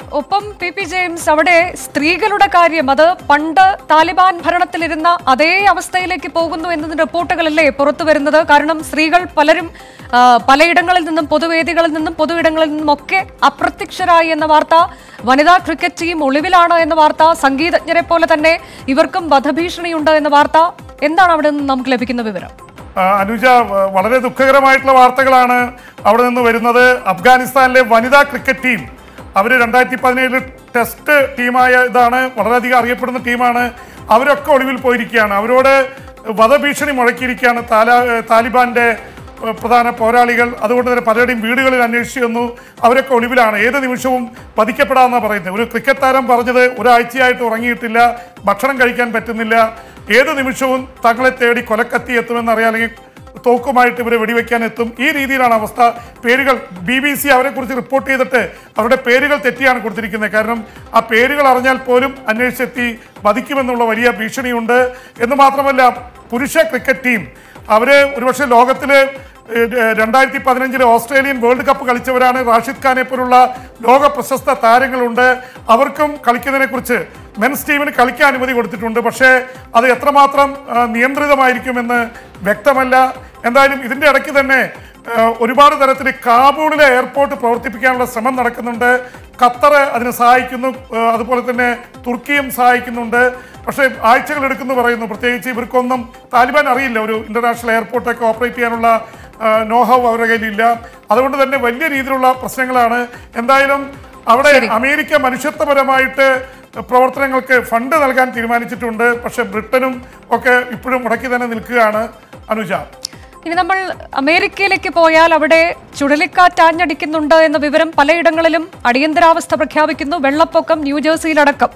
ഒപ്പം പി പി ജെയിംസ് അവിടെ സ്ത്രീകളുടെ കാര്യം അത് പണ്ട് താലിബാൻ ഭരണത്തിലിരുന്ന അതേ അവസ്ഥയിലേക്ക് പോകുന്നു എന്നതിന്റെ റിപ്പോർട്ടുകളല്ലേ പുറത്തു വരുന്നത് കാരണം സ്ത്രീകൾ പലരും ആ, പലയിടങ്ങളിൽ നിന്നും പൊതുവേദികളിൽ നിന്നും പൊതു ഇടങ്ങളിൽ നിന്നും ഒക്കെ അപ്രത്യക്ഷരായി എന്ന വാർത്ത വനിതാ ക്രിക്കറ്റ് ടീം ഒളിവിലാണ് എന്ന വാർത്ത സംഗീതജ്ഞരെ പോലെ തന്നെ ഇവർക്കും വധഭീഷണിയുണ്ട് എന്ന വാർത്ത എന്താണ് അവിടെ നിന്ന് നമുക്ക് ലഭിക്കുന്ന വിവരം ആ, അനുജ വ- വളരെ ദുഃഖകരമായിട്ടുള്ള വാർത്തകളാണ് അവിടെ നിന്ന് വരുന്നത് അഫ്ഗാനിസ്ഥാനിലെ വനിതാ ക്രിക്കറ്റ് ടീം അവർ രണ്ടായിരത്തി പതിനേഴിൽ ടെസ്റ്റ് ടീമായ ഇതാണ് വളരെയധികം അറിയപ്പെടുന്ന ടീമാണ് അവരൊക്കെ ഒളിവിൽ പോയിരിക്കുകയാണ് അവരോട് വധഭീഷണി മുഴക്കിയിരിക്കുകയാണ് താലാ താലിബാന്റെ ഏഹ്, പ്രധാന പോരാളികൾ അതുകൊണ്ട് തന്നെ പലരുടെയും വീടുകളിൽ അന്വേഷിച്ചു വന്നു അവരൊക്കെ ഒളിവിലാണ് ഏത് നിമിഷവും വധിക്കപ്പെടാമെന്നാണ് പറയുന്നത് ഒരു ക്രിക്കറ്റ് താരം പറഞ്ഞത് ഒരാഴ്ചയായിട്ട് ഉറങ്ങിയിട്ടില്ല ഭക്ഷണം കഴിക്കാൻ പറ്റുന്നില്ല ഏത് നിമിഷവും തങ്ങളെ തേടി കൊലക്കത്തി എത്തുമെന്ന് അറിയാം അല്ലെങ്കിൽ തോക്കുമായിട്ട് ഇവരെ വെടിവെക്കാൻ എത്തും ഈ രീതിയിലാണ് അവസ്ഥ പേരുകൾ ബി ബി സി അവരെക്കുറിച്ച് റിപ്പോർട്ട് ചെയ്തിട്ട് അവരുടെ പേരുകൾ തെറ്റിയാണ് കൊടുത്തിരിക്കുന്നത് കാരണം ആ പേരുകൾ അറിഞ്ഞാൽ പോലും അന്വേഷിച്ചെത്തി വധിക്കുമെന്നുള്ള വലിയ ഭീഷണിയുണ്ട് എന്ന് മാത്രമല്ല പുരുഷ ക്രിക്കറ്റ് ടീം അവര് ഒരുപക്ഷെ ലോകത്തില് രണ്ടായിരത്തി പതിനഞ്ചിലെ ഓസ്ട്രേലിയൻ വേൾഡ് കപ്പ് കളിച്ചവരാണ് റാഷിദ് ഖാനെ പോലുള്ള ലോക പ്രശസ്ത താരങ്ങളുണ്ട് അവർക്കും കളിക്കുന്നതിനെ കുറിച്ച് മെൻസ് ടീമിന് കളിക്കാൻ അനുമതി കൊടുത്തിട്ടുണ്ട് പക്ഷേ അത് എത്രമാത്രം ആ, നിയന്ത്രിതമായിരിക്കുമെന്ന് വ്യക്തമല്ല എന്തായാലും ഇതിൻ്റെ ഇടയ്ക്ക് തന്നെ ആ, ഒരുപാട് തരത്തിൽ കാബൂളിലെ എയർപോർട്ട് പ്രവർത്തിപ്പിക്കാനുള്ള ശ്രമം നടക്കുന്നുണ്ട് ഖത്തർ അതിന് സഹായിക്കുന്നു ആ, അതുപോലെ തന്നെ തുർക്കിയും സഹായിക്കുന്നുണ്ട് പക്ഷേ ആഴ്ചകൾ എടുക്കുന്നു പറയുന്നു പ്രത്യേകിച്ച് ഇവർക്കൊന്നും താലിബാൻ അറിയില്ല ഒരു ഇന്റർനാഷണൽ എയർപോർട്ടൊക്കെ ഓപ്പറേറ്റ് ചെയ്യാനുള്ള നോഹവ് അവരുടെ കയ്യിലില്ല അതുകൊണ്ട് തന്നെ വലിയ രീതിയിലുള്ള പ്രശ്നങ്ങളാണ് എന്തായാലും അവിടെ അമേരിക്ക മനുഷ്യത്വപരമായിട്ട് പ്രവർത്തനങ്ങൾക്ക് ഫണ്ട് നൽകാൻ തീരുമാനിച്ചിട്ടുണ്ട് പക്ഷെ ബ്രിട്ടനും ഒക്കെ ഇപ്പോഴും മുടക്കി തന്നെ നിൽക്കുകയാണ് അനുജ ഇനി നമ്മൾ അമേരിക്കയിലേക്ക് പോയാൽ അവിടെ ചുഴലിക്കാറ്റ് ആഞ്ഞടിക്കുന്നുണ്ട് എന്ന വിവരം പലയിടങ്ങളിലും അടിയന്തരാവസ്ഥ പ്രഖ്യാപിക്കുന്നു വെള്ളപ്പൊക്കം ന്യൂജേഴ്സിയിലടക്കം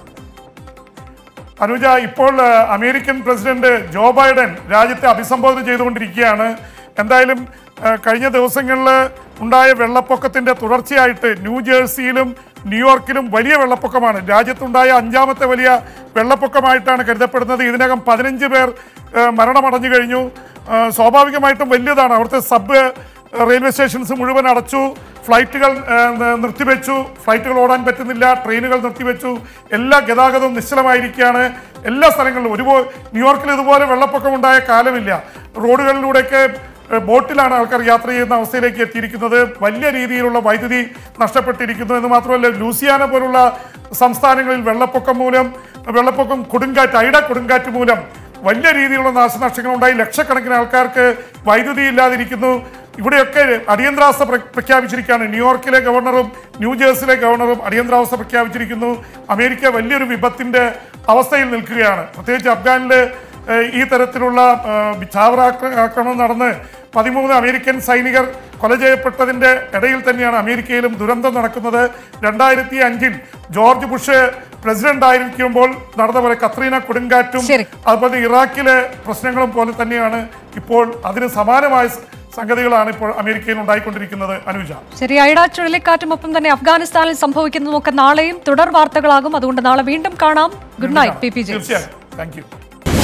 അനുജ ഇപ്പോൾ ആ, അമേരിക്കൻ പ്രസിഡന്റ് ജോ ബൈഡൻ രാജ്യത്തെ അഭിസംബോധന ചെയ്തുകൊണ്ടിരിക്കുകയാണ് എന്തായാലും ആ, കഴിഞ്ഞ ദിവസങ്ങളിൽ ഉണ്ടായ വെള്ളപ്പൊക്കത്തിന്റെ തുടർച്ചയായിട്ട് ന്യൂജേഴ്സിയിലും ന്യൂയോർക്കിലും വലിയ വെള്ളപ്പൊക്കമാണ് രാജ്യത്തുണ്ടായ അഞ്ചാമത്തെ വലിയ വെള്ളപ്പൊക്കമായിട്ടാണ് കരുതപ്പെടുന്നത് ഇതിനകം പതിനഞ്ച് പേർ ആ, മരണമടഞ്ഞു കഴിഞ്ഞു ആ, സ്വാഭാവികമായിട്ടും വലിയതാണ് അവിടുത്തെ സബ് റെയിൽവേ സ്റ്റേഷൻസ് മുഴുവൻ അടച്ചു ഫ്ലൈറ്റുകൾ ആ, ന- നിർത്തിവെച്ചു ഫ്ലൈറ്റുകൾ ഓടാൻ പറ്റുന്നില്ല ട്രെയിനുകൾ നിർത്തിവെച്ചു എല്ലാ ഗതാഗതവും നിശ്ചലമായിരിക്കുകയാണ് എല്ലാ സ്ഥലങ്ങളിലും ഒരുപോലെ ന്യൂയോർക്കിൽ ഇതുപോലെ വെള്ളപ്പൊക്കം ഉണ്ടായ കാലമില്ല റോഡുകളിലൂടെയൊക്കെ ഏ, ബോട്ടിലാണ് ആൾക്കാർ യാത്ര ചെയ്യുന്ന അവസ്ഥയിലേക്ക് എത്തിയിരിക്കുന്നത് വലിയ രീതിയിലുള്ള വൈദ്യുതി നഷ്ടപ്പെട്ടിരിക്കുന്നു എന്ന് മാത്രമല്ല ലൂസിയാന പോലുള്ള സംസ്ഥാനങ്ങളിൽ വെള്ളപ്പൊക്കം മൂലം വെള്ളപ്പൊക്കം കൊടുങ്കാറ്റ് ഐഡ കൊടുങ്കാറ്റ് മൂലം വലിയ രീതിയിലുള്ള നാശനഷ്ടങ്ങൾ ഉണ്ടായി ലക്ഷക്കണക്കിന് ആൾക്കാർക്ക് വൈദ്യുതി ഇല്ലാതിരിക്കുന്നു ഇവിടെയൊക്കെ അടിയന്തരാവസ്ഥ പ്ര- പ്രഖ്യാപിച്ചിരിക്കുകയാണ് ന്യൂയോർക്കിലെ ഗവർണറും ന്യൂജേഴ്സിലെ ഗവർണറും അടിയന്തരാവസ്ഥ പ്രഖ്യാപിച്ചിരിക്കുന്നു അമേരിക്ക വലിയൊരു വിപത്തിന്റെ അവസ്ഥയിൽ നിൽക്കുകയാണ് പ്രത്യേകിച്ച് അഫ്ഗാനിൽ ഏഹ്, ഈ തരത്തിലുള്ള ഏഹ്, ചാവറ ആക്ര- ആക്രമണം നടന്ന് പതിമൂന്ന് അമേരിക്കൻ സൈനികർ കൊല ചെയ്യപ്പെട്ടതിന്റെ ഇടയിൽ തന്നെയാണ് അമേരിക്കയിലും ദുരന്തം നടക്കുന്നത് രണ്ടായിരത്തി അഞ്ചിൽ ജോർജ് ബുഷ് പ്രസിഡന്റ് ആയിരിക്കുമ്പോൾ നടന്ന പോലെ കത്രീന കൊടുങ്കാറ്റും അതുപോലെ ഇറാഖിലെ പ്രശ്നങ്ങളും പോലെ തന്നെയാണ് ഇപ്പോൾ അതിന് സമാനമായ സ- സംഗതികളാണ് ഇപ്പോൾ അമേരിക്കയിൽ ഉണ്ടായിക്കൊണ്ടിരിക്കുന്നത് അനുജ ശരി ഐഡ ചുഴലിക്കാറ്റും ഒപ്പം തന്നെ അഫ്ഗാനിസ്ഥാനിൽ സംഭവിക്കുന്നതുമൊക്കെ നാളെയും തുടർ വാർത്തകളാകും അതുകൊണ്ട് നാളെ വീണ്ടും കാണാം good night P P J തീർച്ചയായും thank you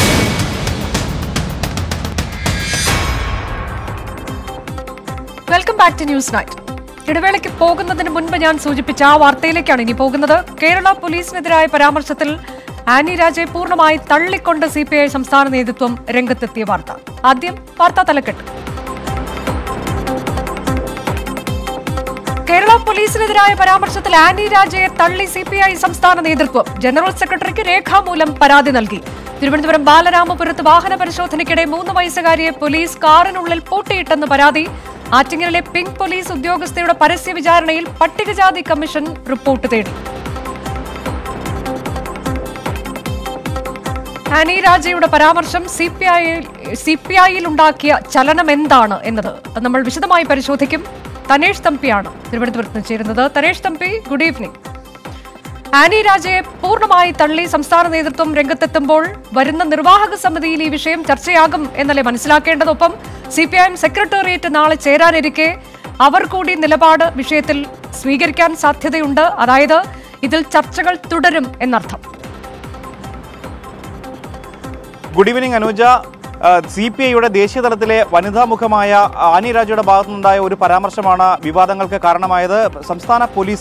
welcome back to news night ഇടവേളയ്ക്ക് പോകുന്നതിന് മുൻപ് ഞാൻ സൂചിപ്പിച്ച ആ വാർത്തയിലേക്കാണ് ഇനി പോകുന്നത് കേരള പോലീസിനെതിരായ പരാമർശത്തിൽ ആനി രാജയെ പൂർണ്ണമായി തള്ളിക്കൊണ്ട് സി പി ഐ സംസ്ഥാന നേതൃത്വം രംഗത്തെത്തിയ വാർത്ത ആദ്യം വാർത്താ തലക്കെട്ട് കേരള പോലീസിനെതിരായ പരാമർശത്തിൽ ആനി രാജയെ തള്ളി സി പി ഐ സംസ്ഥാന നേതൃത്വം ജനറൽ സെക്രട്ടറിക്ക് രേഖാമൂലം പരാതി നൽകി തിരുവനന്തപുരം ബാലരാമപുരത്ത് വാഹന പരിശോധനയ്ക്കിടെ മൂന്ന് വയസ്സുകാരിയെ പോലീസ് കാറിനുള്ളിൽ പൂട്ടിയിട്ടെന്ന് പരാതി ആറ്റിങ്ങലിലെ പിങ്ക് പോലീസ് ഉദ്യോഗസ്ഥയുടെ പരസ്യ വിചാരണയിൽ പട്ടികജാതി കമ്മീഷൻ റിപ്പോർട്ട് തേടി ആനി രാജയുടെ പരാമർശം C P I C P ഐയിൽ ഉണ്ടാക്കിയ ചലനം എന്താണ് എന്നത് അത് നമ്മൾ വിശദമായി പരിശോധിക്കും തനേഷ് തമ്പിയാണ് തിരുവനന്തപുരത്ത് നിന്ന് ചേരുന്നത് Thanesh Thampi good evening Annie രാജയെ പൂർണ്ണമായി തള്ളി സംസ്ഥാന നേതൃത്വം രംഗത്തെത്തുമ്പോൾ വരുന്ന നിർവാഹക സമിതിയിൽ ഈ വിഷയം ചർച്ചയാകും എന്നല്ലേ മനസ്സിലാക്കേണ്ടതൊപ്പം C P I M secretariat നാളെ ചേരാനിരിക്കെ അവർ കൂടി നിലപാട് വിഷയത്തിൽ സ്വീകരിക്കാൻ സാധ്യതയുണ്ട് അതായത് ഇതിൽ ചർച്ചകൾ തുടരും എന്നർത്ഥം good evening Anuja C P ഐയുടെ ദേശീയ തലത്തിലെ വനിതാ മുഖമായ ആനി രാജയുടെ ഭാഗത്തുനിന്നുണ്ടായ ഒരു പരാമർശമാണ് വിവാദങ്ങൾക്ക് കാരണമായത് സംസ്ഥാന പോലീസിൽ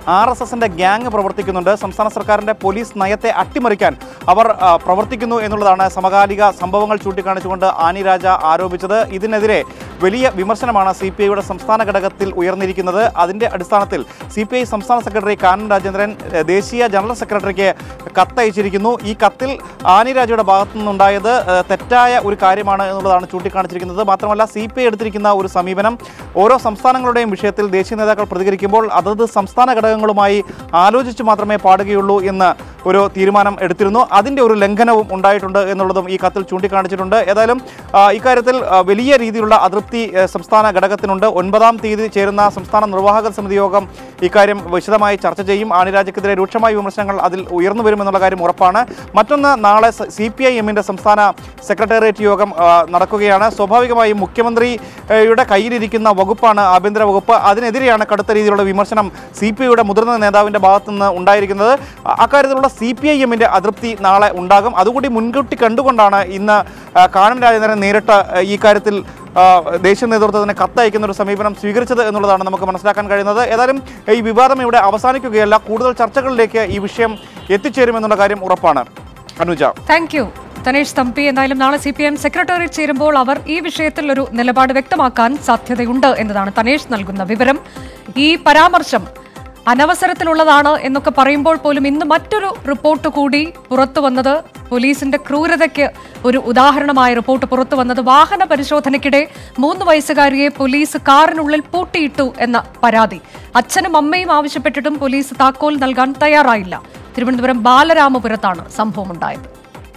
ആർ എസ് എസിൻ്റെ ഗ്യാങ് പ്രവർത്തിക്കുന്നുണ്ട് സംസ്ഥാന സർക്കാരിൻ്റെ പോലീസ് നയത്തെ അട്ടിമറിക്കാൻ അവർ ആ, പ്രവർത്തിക്കുന്നു എന്നുള്ളതാണ് സമകാലിക സംഭവങ്ങൾ ചൂണ്ടിക്കാണിച്ചുകൊണ്ട് ആനി രാജ ആരോപിച്ചത് ഇതിനെതിരെ വലിയ വിമർശനമാണ് സി പി ഐയുടെ സംസ്ഥാന ഘടകത്തിൽ ഉയർന്നിരിക്കുന്നത് അതിൻ്റെ അടിസ്ഥാനത്തിൽ സി പി ഐ സംസ്ഥാന സെക്രട്ടറി കാനൻ രാജേന്ദ്രൻ ഏഹ്, ദേശീയ ജനറൽ സെക്രട്ടറിക്ക് കത്തയച്ചിരിക്കുന്നു ഈ കത്തിൽ ആനി രാജയുടെ ഭാഗത്തു നിന്നുണ്ടായത് ഏഹ്, തെറ്റായ ഒരു കാര്യമാണ് എന്നുള്ളതാണ് ചൂണ്ടിക്കാണിച്ചിരിക്കുന്നത് മാത്രമല്ല സി പി ഐ എടുത്തിരിക്കുന്ന ഒരു സമീപനം ഓരോ സംസ്ഥാനങ്ങളുടെയും വിഷയത്തിൽ ദേശീയ നേതാക്കൾ പ്രതികരിക്കുമ്പോൾ അതത് സംസ്ഥാന ഘടകങ്ങളുമായി ആലോചിച്ച് മാത്രമേ പാടുകയുള്ളൂ എന്ന് ഒരു തീരുമാനം എടുത്തിരുന്നു അതിൻ്റെ ഒരു ലംഘനവും ഉണ്ടായിട്ടുണ്ട് എന്നുള്ളതും ഈ കത്തിൽ ചൂണ്ടിക്കാണിച്ചിട്ടുണ്ട് ഏതായാലും ആ, ഇക്കാര്യത്തിൽ ആ, വലിയ രീതിയിലുള്ള അതൃപ്തി ഏ, സംസ്ഥാന ഘടകത്തിനുണ്ട് ഒൻപതാം തീയതി ചേരുന്ന സംസ്ഥാന നിർവാഹക സമിതി യോഗം ഇക്കാര്യം വിശദമായി ചർച്ച ചെയ്യും ആണിരാജയ്ക്കെതിരെ രൂക്ഷമായ വിമർശനങ്ങൾ അതിൽ ഉയർന്നു വരുമെന്നുള്ള കാര്യം ഉറപ്പാണ് മറ്റൊന്ന് നാളെ സി പി ഐ എമ്മിൻ്റെ സംസ്ഥാന സെക്രട്ടേറിയറ്റ് യോഗം ആ, നടക്കുകയാണ് സ്വാഭാവികമായും മുഖ്യമന്ത്രിയുടെ കയ്യിലിരിക്കുന്ന വകുപ്പാണ് ആഭ്യന്തര വകുപ്പ് അതിനെതിരെയാണ് കടുത്ത രീതിയിലുള്ള വിമർശനം സി പി ഐയുടെ മുതിർന്ന നേതാവിൻ്റെ ഭാഗത്തു നിന്ന് ഉണ്ടായിരിക്കുന്നത് അ- അക്കാര്യത്തിലുള്ള സി പി ഐ എമ്മിൻ്റെ അതൃപ്തി നാളെ ഉണ്ടാകും അതുകൂടി മുൻകൂട്ടി കണ്ടുകൊണ്ടാണ് ഇന്ന് ആ, കാനം രാജേന്ദ്രൻ നേരിട്ട് ആ, ഈ കാര്യത്തിൽ ആ, ദേശീയ നേതൃത്വത്തിന് കത്തയക്കുന്ന ഒരു സമീപനം സ്വീകരിച്ചത് എന്നുള്ളതാണ് നമുക്ക് മനസ്സിലാക്കാൻ കഴിയുന്നത് ഏതായാലും ഈ വിവാദം ഇവിടെ അവസാനിക്കുകയല്ല കൂടുതൽ ചർച്ചകളിലേക്ക് ഈ വിഷയം എത്തിച്ചേരുമെന്നുള്ള കാര്യം ഉറപ്പാണ് അനുജ താങ്ക് യു തനേഷ് തമ്പി എന്തായാലും നാളെ സി പി എം സെക്രട്ടേറിയറ്റ് ചേരുമ്പോൾ അവർ ഈ വിഷയത്തിൽ ഒരു നിലപാട് വ്യക്തമാക്കാൻ സാധ്യതയുണ്ട് എന്നതാണ് തനേഷ് നൽകുന്ന വിവരം ഈ പരാമർശം അനവസരത്തിലുള്ളതാണ് എന്നൊക്കെ പറയുമ്പോൾ പോലും ഇന്ന് മറ്റൊരു റിപ്പോർട്ട് കൂടി പുറത്തു വന്നത് പോലീസിന്റെ ക്രൂരതയ്ക്ക് ഒരു ഉദാഹരണമായ റിപ്പോർട്ട് പുറത്തു വന്നത് വാഹന പരിശോധനയ്ക്കിടെ മൂന്ന് വയസ്സുകാരിയെ പോലീസ് കാറിനുള്ളിൽ പൂട്ടിയിട്ടു എന്ന പരാതി അച്ഛനും അമ്മയും ആവശ്യപ്പെട്ടിട്ടും പോലീസ് താക്കോൽ നൽകാൻ തയ്യാറായില്ല തിരുവനന്തപുരം ബാലരാമപുരത്താണ് സംഭവമുണ്ടായത്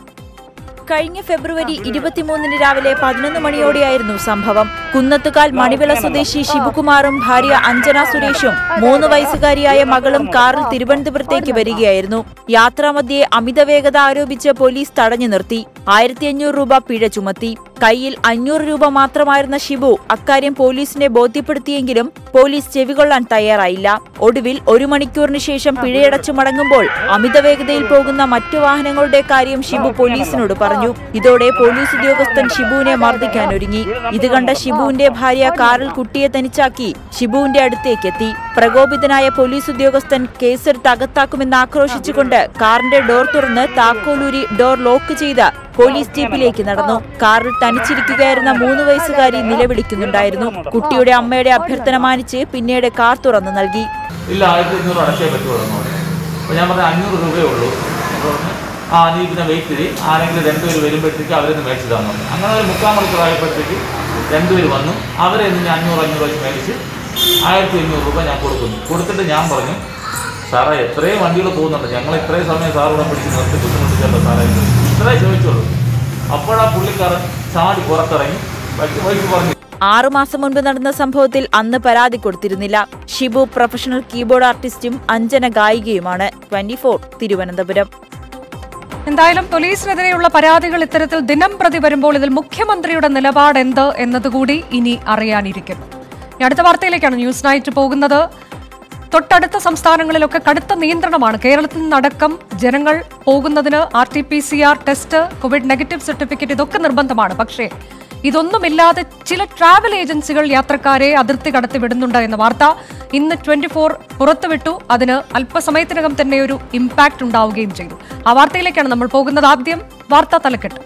കഴിഞ്ഞ ഫെബ്രുവരി ഇരുപത്തിമൂന്നിന് രാവിലെ പതിനൊന്ന് മണിയോടെയായിരുന്നു സംഭവം കുന്നത്തുകാൽ മണിവിള സ്വദേശി ശിവകുമാറും ഭാര്യ അഞ്ജന സുരേഷും മൂന്ന് വയസ്സുകാരിയായ മകളും കാറിൽ തിരുവനന്തപുരത്തേക്ക് വരികയായിരുന്നു യാത്രാമധ്യേ അമിതവേഗത ആരോപിച്ച് പോലീസ് തടഞ്ഞു നിർത്തി ആയിരത്തി അഞ്ഞൂറ് രൂപ പിഴ ചുമത്തി കയ്യിൽ അഞ്ഞൂറ് രൂപ മാത്രമായിരുന്ന ഷിബു അക്കാര്യം പോലീസിനെ ബോധ്യപ്പെടുത്തിയെങ്കിലും പോലീസ് ചെവികൊള്ളാൻ തയ്യാറായില്ല ഒടുവിൽ ഒരു മണിക്കൂറിന് ശേഷം പിഴയടച്ചു മടങ്ങുമ്പോൾ അമിതവേഗതയിൽ പോകുന്ന മറ്റു വാഹനങ്ങളുടെ കാര്യം ഷിബു പോലീസിനോട് പറഞ്ഞു ഇതോടെ പോലീസ് ഉദ്യോഗസ്ഥൻ ഷിബുവിനെ മർദ്ദിക്കാൻ ഒരുങ്ങി ഇത് കണ്ട ഷിബുവിന്റെ ഭാര്യ കാറിൽ കുട്ടിയെ തനിച്ചാക്കി ഷിബുവിന്റെ അടുത്തേക്കെത്തി പ്രകോപിതനായ പോലീസ് ഉദ്യോഗസ്ഥൻ കേസെടുത്ത് അകത്താക്കുമെന്ന് ആക്രോശിച്ചുകൊണ്ട് കാറിന്റെ ഡോർ തുറന്ന് താക്കോലൂരി ഡോർ ലോക്ക് ചെയ്ത് പോലീസ് ജീപ്പിലേക്ക് നടന്നു കാറിൽ തനിച്ചിരിക്കുകയായിരുന്ന മൂന്ന് വയസ്സുകാരി നിലവിളിക്കുന്നുണ്ടായിരുന്നു കുട്ടിയുടെ അമ്മയുടെ അഭ്യർത്ഥന മാനിച്ച് പിന്നീട് കാർ തുറന്നു നൽകി ഇല്ല ആയിരത്തി അഞ്ഞൂറ് അടച്ചേ പറ്റുള്ളൂ എന്ന് പറഞ്ഞു അപ്പോൾ ഞാൻ പറഞ്ഞു അഞ്ഞൂറ് രൂപയേ ഉള്ളൂ അപ്പോൾ പറഞ്ഞു ആ നീ പിന്നെ വെയിറ്റ് ചെയ്ത് ആരെങ്കിലും രണ്ടുപേര് വരുമ്പോഴത്തേക്ക് അവരെന്ന് മേടിച്ചു തന്നു പറഞ്ഞു അങ്ങനെ ഒരു മുക്കാൽ മണിക്കൂർ ആയപ്പോഴത്തേക്ക് രണ്ടുപേര് വന്നു അവരെ നിന്ന് ഞാൻ അഞ്ഞൂറ് അഞ്ഞൂറ് വെച്ച് മേടിച്ച് ആയിരത്തി അഞ്ഞൂറ് രൂപ ഞാൻ കൊടുക്കുന്നു കൊടുത്തിട്ട് ഞാൻ പറഞ്ഞു സാറേ എത്രയും വണ്ടികൾ പോകുന്നുണ്ട് ഞങ്ങൾ ഇത്രയും സമയം സാറിവിടെ പിടിച്ച് നിർത്തി ബുദ്ധിമുട്ടിച്ചല്ലോ സാറേ ഇത്രേ ചോദിച്ചുള്ളൂ അപ്പോഴാ പുള്ളിക്കാരൻ ചാടി പുറത്തിറങ്ങി വൈകി വൈകി പറഞ്ഞു ആറുമാസം മുൻപ് നടന്ന സംഭവത്തിൽ അന്ന് പരാതി കൊടുത്തിരുന്നില്ല ഷിബു പ്രൊഫഷണൽ കീബോർഡ് ആർട്ടിസ്റ്റും അഞ്ജന ഗായികയുമാണ് ട്വന്റി തിരുവനന്തപുരം എന്തായാലും പോലീസിനെതിരെയുള്ള പരാതികൾ ഇത്തരത്തിൽ ദിനം പ്രതി വരുമ്പോൾ ഇതിൽ മുഖ്യമന്ത്രിയുടെ നിലപാട് എന്ത് എന്നതുകൂടി ഇനി അറിയാനിരിക്കുന്നു ഇനി അടുത്ത വാർത്തയിലേക്കാണ് ന്യൂസ് നൈറ്റ് പോകുന്നത് തൊട്ടടുത്ത സംസ്ഥാനങ്ങളിലൊക്കെ കടുത്ത നിയന്ത്രണമാണ് കേരളത്തിൽ നിന്നടക്കം ജനങ്ങൾ പോകുന്നതിന് R T P C R test Covid negative certificate ഇതൊക്കെ നിർബന്ധമാണ് പക്ഷേ ഇതൊന്നുമില്ലാതെ ചില ട്രാവൽ ഏജൻസികൾ യാത്രക്കാരെ അതിർത്തി കടത്തി വിടുന്നുണ്ട് എന്ന വാർത്ത ഇന്ന് ട്വന്റി ഫോർ പുറത്തുവിട്ടു അതിന് അല്പസമയത്തിനകം തന്നെ ഒരു ഇമ്പാക്ട് ഉണ്ടാവുകയും ചെയ്തു ആ വാർത്തയിലേക്കാണ് നമ്മൾ പോകുന്നത് ആദ്യം വാർത്താ തലക്കെട്ട്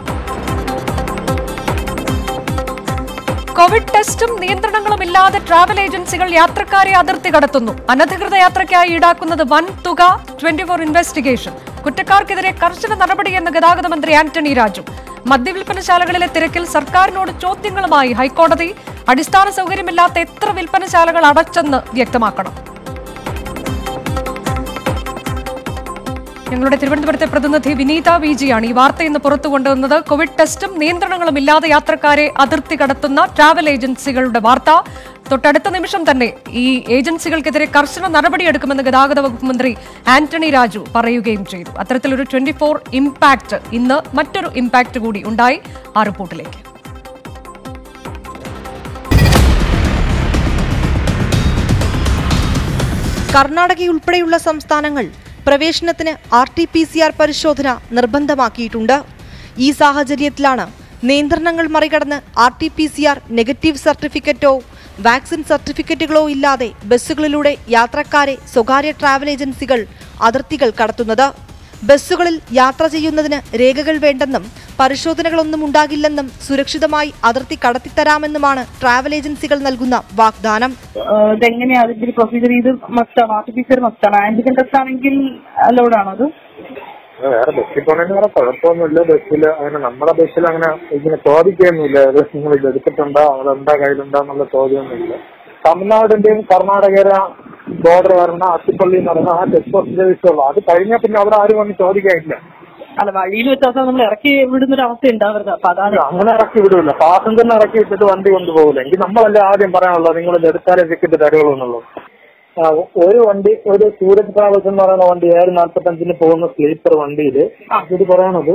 കോവിഡ് ടെസ്റ്റും നിയന്ത്രണങ്ങളും ഇല്ലാതെ ട്രാവൽ ഏജൻസികൾ യാത്രക്കാരെ അതിർത്തി കടത്തുന്നു അനധികൃത യാത്രയ്ക്കായി ഈടാക്കുന്നത് വൻ തുക ട്വന്റി ഫോർ ഇൻവെസ്റ്റിഗേഷൻ കുറ്റക്കാർക്കെതിരെ കർശന നടപടിയെന്ന് ഗതാഗത മന്ത്രി ആന്റണി രാജു മദ്യവിൽപ്പനശാലകളിലെ തിരക്കിൽ സർക്കാരിനോട് ചോദ്യങ്ങളുമായി ഹൈക്കോടതി അടിസ്ഥാന സൗകര്യമില്ലാത്ത എത്ര വിൽപ്പനശാലകൾ അടച്ചെന്ന് വ്യക്തമാക്കണം ഞങ്ങളുടെ തിരുവനന്തപുരത്തെ പ്രതിനിധി വിനീത വി ജിയാണ് ഈ വാർത്ത ഇന്ന് പുറത്തു കൊണ്ടുവന്നത് കോവിഡ് ടെസ്റ്റും നിയന്ത്രണങ്ങളും ഇല്ലാതെ യാത്രക്കാരെ അതിർത്തി കടത്തുന്ന ട്രാവൽ ഏജൻസികളുടെ വാർത്ത തൊട്ടടുത്ത നിമിഷം തന്നെ ഈ ഏജൻസികൾക്കെതിരെ കർശന നടപടിയെടുക്കുമെന്ന് ഗതാഗത വകുപ്പ് മന്ത്രി ആന്റണി രാജു പറയുകയും ചെയ്തു അത്തരത്തിലൊരു ട്വന്റി ഫോർ ഇമ്പാക്ട് ഇന്ന് മറ്റൊരു ഇമ്പാക്ട് കൂടി ഉണ്ടായി ആ റിപ്പോർട്ടിലേക്ക് കർണാടകയുൾപ്പെടെയുള്ള സംസ്ഥാനങ്ങൾ പ്രവേശനത്തിന് R T P C R പരിശോധന നിർബന്ധമാക്കിയിട്ടുണ്ട് ഈ സാഹചര്യത്തിലാണ് നിയന്ത്രണങ്ങൾ മറികടന്ന് R T P C R negative സർട്ടിഫിക്കറ്റോ വാക്സിൻ സർട്ടിഫിക്കറ്റുകളോ ഇല്ലാതെ ബസ്സുകളിലൂടെ യാത്രക്കാരെ സ്വകാര്യ ട്രാവൽ ഏജൻസികൾ അതിർത്തികൾ കടത്തുന്നത് ബസ്സുകളിൽ യാത്ര ചെയ്യുന്നതിന് രേഖകൾ വേണ്ടെന്നും പരിശോധനകളൊന്നും ഉണ്ടാകില്ലെന്നും സുരക്ഷിതമായി അതിർത്തി കടത്തിത്തരാമെന്നുമാണ് ട്രാവൽ ഏജൻസികൾ നൽകുന്ന വാഗ്ദാനം ഇതെങ്ങനെയാ അതിന്റെ പ്രൊസീജിയർ ഇത് മസ്റ്റാണ് ആർ ടി പി സി മസ്റ്റാണ് ആന്റിജൻ ടെസ്റ്റ് ആണെങ്കിൽ അലൗഡ് ആണോ അത് വേറെ ബസ്സിൽ പോണതിന് വേറെ കുഴപ്പമൊന്നുമില്ല ബസ്സിൽ അങ്ങനെ നമ്മുടെ ബസ്സിൽ അങ്ങനെ ഇങ്ങനെ ചോദിക്കുകയൊന്നുമില്ല അത് നിങ്ങൾ ഇത് എടുത്തിട്ടുണ്ടോ അതെന്താ കയ്യിലുണ്ടോ എന്നുള്ള ചോദ്യമൊന്നുമില്ല തമിഴ്നാടിന്റെയും കർണാടകയുടെ ബോർഡർ വരുന്ന അത്തിപ്പള്ളി എന്ന് പറയുന്ന ആ ചെക്ക് പോസ്റ്റിന്റെ വിഷയമുള്ളൂ അത് കഴിഞ്ഞാൽ പിന്നെ അവിടെ ആരും വന്ന് ചോദിക്കാനില്ല അല്ല വഴിയിൽ വെച്ച അവസാനം നമ്മൾ ഇറക്കി വിടുന്ന ഒരു അവസ്ഥ ഉണ്ടാവരുത് അപ്പൊ അതാണ് അങ്ങനെ ഇറക്കി വിടൂല പാസഞ്ചറിനെ ഇറക്കി വിട്ടിട്ട് വണ്ടി കൊണ്ടുപോകില്ല എങ്കിൽ നമ്മളല്ലേ ആദ്യം പറയാനുള്ളത് നിങ്ങൾ ഇത് എടുത്താലേ ടിക്കറ്റ് തരുള്ളൂ എന്നുള്ളത് ആ, ഒരു വണ്ടി ഒരു സൂരജ് ട്രാവൽസ് എന്ന് പറയുന്ന വണ്ടി ഏഴ് നാൽപ്പത്തഞ്ചിന് പോകുന്ന സ്ലീപ്പർ വണ്ടിയിൽ ഇത് പറയണത്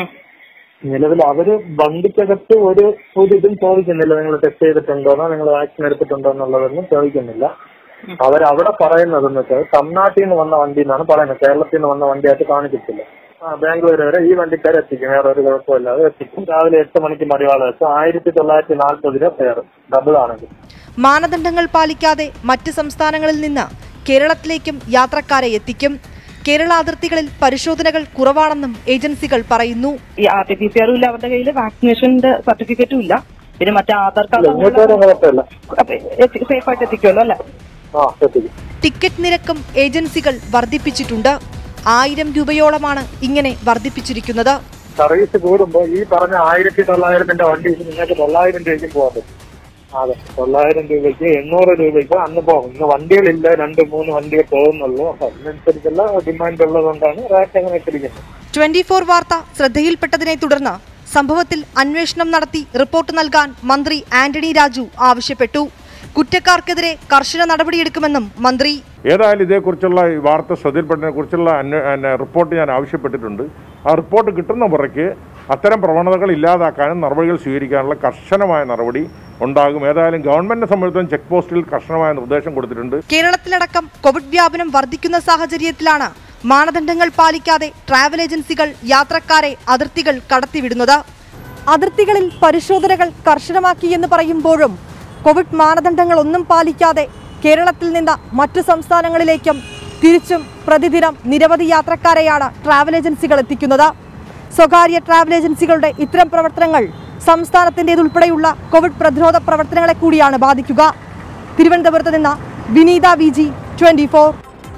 നിലവിൽ അവര് വണ്ടിക്കകത്ത് ഒരു ഒരു ഇതും ചോദിക്കുന്നില്ല നിങ്ങൾ ടെസ്റ്റ് ചെയ്തിട്ടുണ്ടോന്നോ നിങ്ങൾ വാക്സിൻ എടുത്തിട്ടുണ്ടോ എന്നുള്ളതൊന്നും ചോദിക്കുന്നില്ല അവരവിടെ പറയുന്നതെന്ന് വെച്ചാൽ തമിഴ്നാട്ടിൽ നിന്ന് വന്ന വണ്ടി എന്നാണ് പറയുന്നത് കേരളത്തിൽ നിന്ന് വന്ന വണ്ടിയായിട്ട് കാണിക്കത്തില്ല ആ ബാംഗ്ലൂർ വരെ ഈ വണ്ടിക്കാർ എത്തിക്കും വേറെ ഒരു കുഴപ്പമില്ലാതെ എത്തിക്കും രാവിലെ എട്ട് മണിക്ക് മടിവാള വെച്ച് ആയിരത്തി തൊള്ളായിരത്തി നാൽപ്പത് രൂപ ഫെയർ ഡബിൾ ആണെങ്കിൽ മാനദണ്ഡങ്ങൾ പാലിക്കാതെ മറ്റ് സംസ്ഥാനങ്ങളിൽ നിന്ന് കേരളത്തിലേക്കും യാത്രക്കാരെ എത്തിക്കും കേരള അതിർത്തികളിൽ പരിശോധനകൾ കുറവാണെന്നും ഏജൻസികൾ പറയുന്നു ഈ ആർ ടി പി സി ആറും ഇല്ല അവരുടെ കയ്യിൽ വാക്സിനേഷന്റെ സർട്ടിഫിക്കറ്റും ഇല്ല പിന്നെ മറ്റേ ആധാർ ഇങ്ങോട്ട് വരെ കുഴപ്പമില്ല കാർഡ് സേഫ് ആയിട്ട് എത്തിക്കുമല്ലോ അല്ലേ ആ എത്തിക്കും ടിക്കറ്റ് നിരക്കും ഏജൻസികൾ വർദ്ധിപ്പിച്ചിട്ടുണ്ട് ആയിരം രൂപയോളമാണ് ഇങ്ങനെ വർദ്ധിപ്പിച്ചിരിക്കുന്നത് സർവീസ് കൂടുമ്പോ ഈ പറഞ്ഞ ആയിരത്തി തൊള്ളായിരത്തിന്റെ വണ്ടി നിങ്ങൾക്ക് തൊള്ളായിരം രൂപയ്ക്ക് പോകാൻ പറ്റും അതെ തൊള്ളായിരം രൂപയ്ക്ക് എണ്ണൂറ് രൂപയ്ക്ക് അന്ന് പോകും ഇന്ന് വണ്ടികളില്ല രണ്ട് മൂന്ന് വണ്ടിയെ പോകുന്നുള്ളൂ അപ്പൊ അതിനനുസരിച്ചുള്ള ഡിമാൻഡ് ഉള്ളതുകൊണ്ടാണ് റേറ്റ് അങ്ങനെ ഇട്ടിരിക്കുന്നത് ട്വന്റി ഫോർ വാർത്ത ശ്രദ്ധയിൽപ്പെട്ടതിനെ തുടർന്ന് സംഭവത്തിൽ അന്വേഷണം നടത്തി റിപ്പോർട്ട് നൽകാൻ മന്ത്രി ആന്റണി രാജു ആവശ്യപ്പെട്ടു കുറ്റക്കാർക്കെതിരെ കർശന നടപടിയെടുക്കുമെന്നും മന്ത്രി ഏതായാലും ഇതേക്കുറിച്ചുള്ള ഈ വാർത്ത ശ്രദ്ധയിൽപ്പെട്ടതിനെ കുറിച്ചുള്ള അന്വ- അന്നെ റിപ്പോർട്ട് ഞാൻ ആവശ്യപ്പെട്ടിട്ടുണ്ട് ആ റിപ്പോർട്ട് കിട്ടുന്ന മുറയ്ക്ക് അത്തരം പ്രവണതകൾ ഇല്ലാതാക്കാനും നടപടികൾ സ്വീകരിക്കാനുള്ള കർശനമായ നടപടി ഉണ്ടാകും ഏതായാലും ഗവൺമെന്റിനെ സംബന്ധിച്ചിടത്തോളം ചെക്ക് പോസ്റ്റിൽ കർശനമായ നിർദ്ദേശം കൊടുത്തിട്ടുണ്ട് കേരളത്തിലടക്കം കോവിഡ് വ്യാപനം വർദ്ധിക്കുന്ന സാഹചര്യത്തിലാണ് മാനദണ്ഡങ്ങൾ പാലിക്കാതെ ട്രാവൽ ഏജൻസികൾ യാത്രക്കാരെ അതിർത്തികൾ കടത്തിവിടുന്നത് അതിർത്തികളിൽ പരിശോധനകൾ കർശനമാക്കി എന്ന് പറയുമ്പോഴും കോവിഡ് മാനദണ്ഡങ്ങൾ ഒന്നും പാലിക്കാതെ കേരളത്തിൽ നിന്ന് മറ്റു സംസ്ഥാനങ്ങളിലേക്കും തിരിച്ചും പ്രതിദിനം നിരവധി യാത്രക്കാരെയാണ് ട്രാവൽ ഏജൻസികൾ എത്തിക്കുന്നത് സ്വകാര്യ ട്രാവൽ ഏജൻസികളുടെ ഇത്തരം പ്രവർത്തനങ്ങൾ സംസ്ഥാനത്തിൻ്റെതുൾപ്പെടെയുള്ള കോവിഡ് പ്രതിരോധ പ്രവർത്തനങ്ങളെ കൂടിയാണ് ബാധിക്കുക തിരുവനന്തപുരത്ത് നിന്ന് Vineetha V G twenty four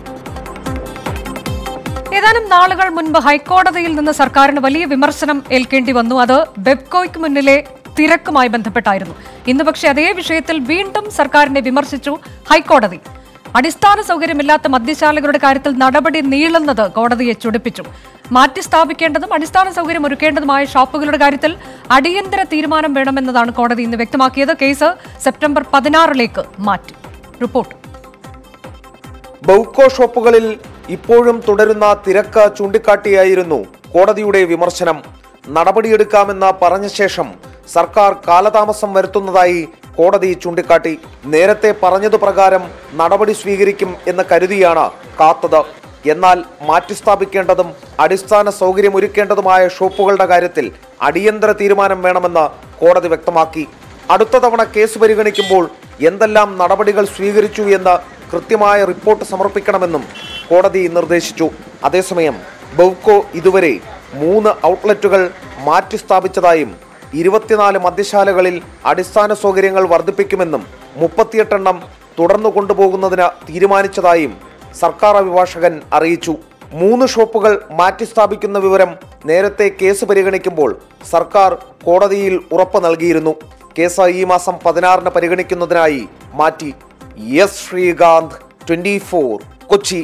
ഏതാനും നാളുകൾ മുൻപ് ഹൈക്കോടതിയിൽ നിന്ന് സർക്കാരിന് വലിയ വിമർശനം ഏൽക്കേണ്ടി വന്നു അത് ബെബ്കോയ്ക്ക് മുന്നിലെ തിരക്കുമായി ബന്ധപ്പെട്ടായിരുന്നു ഇന്ന് പക്ഷേ അതേ വിഷയത്തിൽ വീണ്ടും സർക്കാരിനെ വിമർശിച്ചു ഹൈക്കോടതി അടിസ്ഥാന സൗകര്യമില്ലാത്ത മദ്യശാലകളുടെ കാര്യത്തിൽ നടപടി നീളുന്നത് കോടതിയെ ചൊടിപ്പിച്ചു മാറ്റി സ്ഥാപിക്കേണ്ടതും അടിസ്ഥാന സൗകര്യം ഒരുക്കേണ്ടതുമായ ഷോപ്പുകളുടെ കാര്യത്തിൽ അടിയന്തര തീരുമാനം വേണമെന്നതാണ് കോടതി ഇന്ന് വ്യക്തമാക്കിയത് കേസ് സെപ്റ്റംബർ പതിനാറിലേക്ക് മാറ്റി റിപ്പോർട്ട് ബൗക്കോ ഷോപ്പുകളിൽ ഇപ്പോഴും തുടരുന്ന തിരക്ക് ചൂണ്ടിക്കാട്ടിയായിരുന്നു കോടതിയുടെ വിമർശനം നടപടിയെടുക്കാമെന്ന് പറഞ്ഞ ശേഷം സർക്കാർ കാലതാമസം വരുത്തുന്നതായി കോടതി ചൂണ്ടിക്കാട്ടി നേരത്തെ പറഞ്ഞതുപ്രകാരം നടപടി സ്വീകരിക്കും എന്ന് കരുതിയാണ് കാത്തത് എന്നാൽ മാറ്റിസ്ഥാപിക്കേണ്ടതും അടിസ്ഥാന സൗകര്യമൊരുക്കേണ്ടതുമായ ഷോപ്പുകളുടെ കാര്യത്തിൽ അടിയന്തര തീരുമാനം വേണമെന്ന് കോടതി വ്യക്തമാക്കി അടുത്ത തവണ കേസ് പരിഗണിക്കുമ്പോൾ എന്തെല്ലാം നടപടികൾ സ്വീകരിച്ചു എന്ന് കൃത്യമായ റിപ്പോർട്ട് സമർപ്പിക്കണമെന്നും കോടതി നിർദ്ദേശിച്ചു അതേസമയം ബൗക്കോ ഇതുവരെ മൂന്ന് ഔട്ട്ലെറ്റുകൾ മാറ്റിസ്ഥാപിച്ചതായും ഇരുപത്തിനാല് മദ്യശാലകളിൽ അടിസ്ഥാന സൗകര്യങ്ങൾ വർദ്ധിപ്പിക്കുമെന്നും മുപ്പത്തിയെട്ടെണ്ണം തുടർന്നു കൊണ്ടുപോകുന്നതിന് തീരുമാനിച്ചതായും സർക്കാർ അഭിഭാഷകൻ അറിയിച്ചു മൂന്ന് ഷോപ്പുകൾ മാറ്റിസ്ഥാപിക്കുന്ന വിവരം നേരത്തെ കേസ് പരിഗണിക്കുമ്പോൾ സർക്കാർ കോടതിയിൽ ഉറപ്പ് നൽകിയിരുന്നു കേസ് ഈ മാസം പതിനാറിന് പരിഗണിക്കുന്നതിനായി മാറ്റി എസ് ശ്രീകാന്ത് ട്വന്റി കൊച്ചി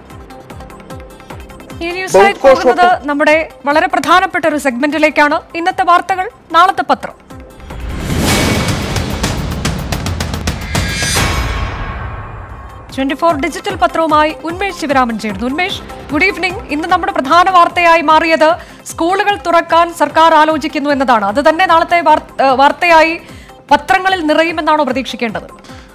ഈ ന്യൂസായി പോകുന്നത് നമ്മുടെ വളരെ പ്രധാനപ്പെട്ട ഒരു സെഗ്മെന്റിലേക്കാണ് ഇന്നത്തെ വാർത്തകൾ നാളത്തെ പത്രം ട്വന്റി ഫോർ ഡിജിറ്റൽ പത്രവുമായി ഉന്മേഷ് ശിവരാമൻ ചേർന്നു ഉന്മേഷ് ഗുഡ് ഈവനിംഗ് ഇന്ന് നമ്മുടെ പ്രധാന വാർത്തയായി മാറിയത് സ്കൂളുകൾ തുറക്കാൻ സർക്കാർ ആലോചിക്കുന്നു എന്നതാണ് അത് തന്നെ നാളത്തെ വാർ- ഏഹ് വാർത്തയായി പത്രങ്ങളിൽ നിറയുമെന്നാണോ പ്രതീക്ഷിക്കേണ്ടത്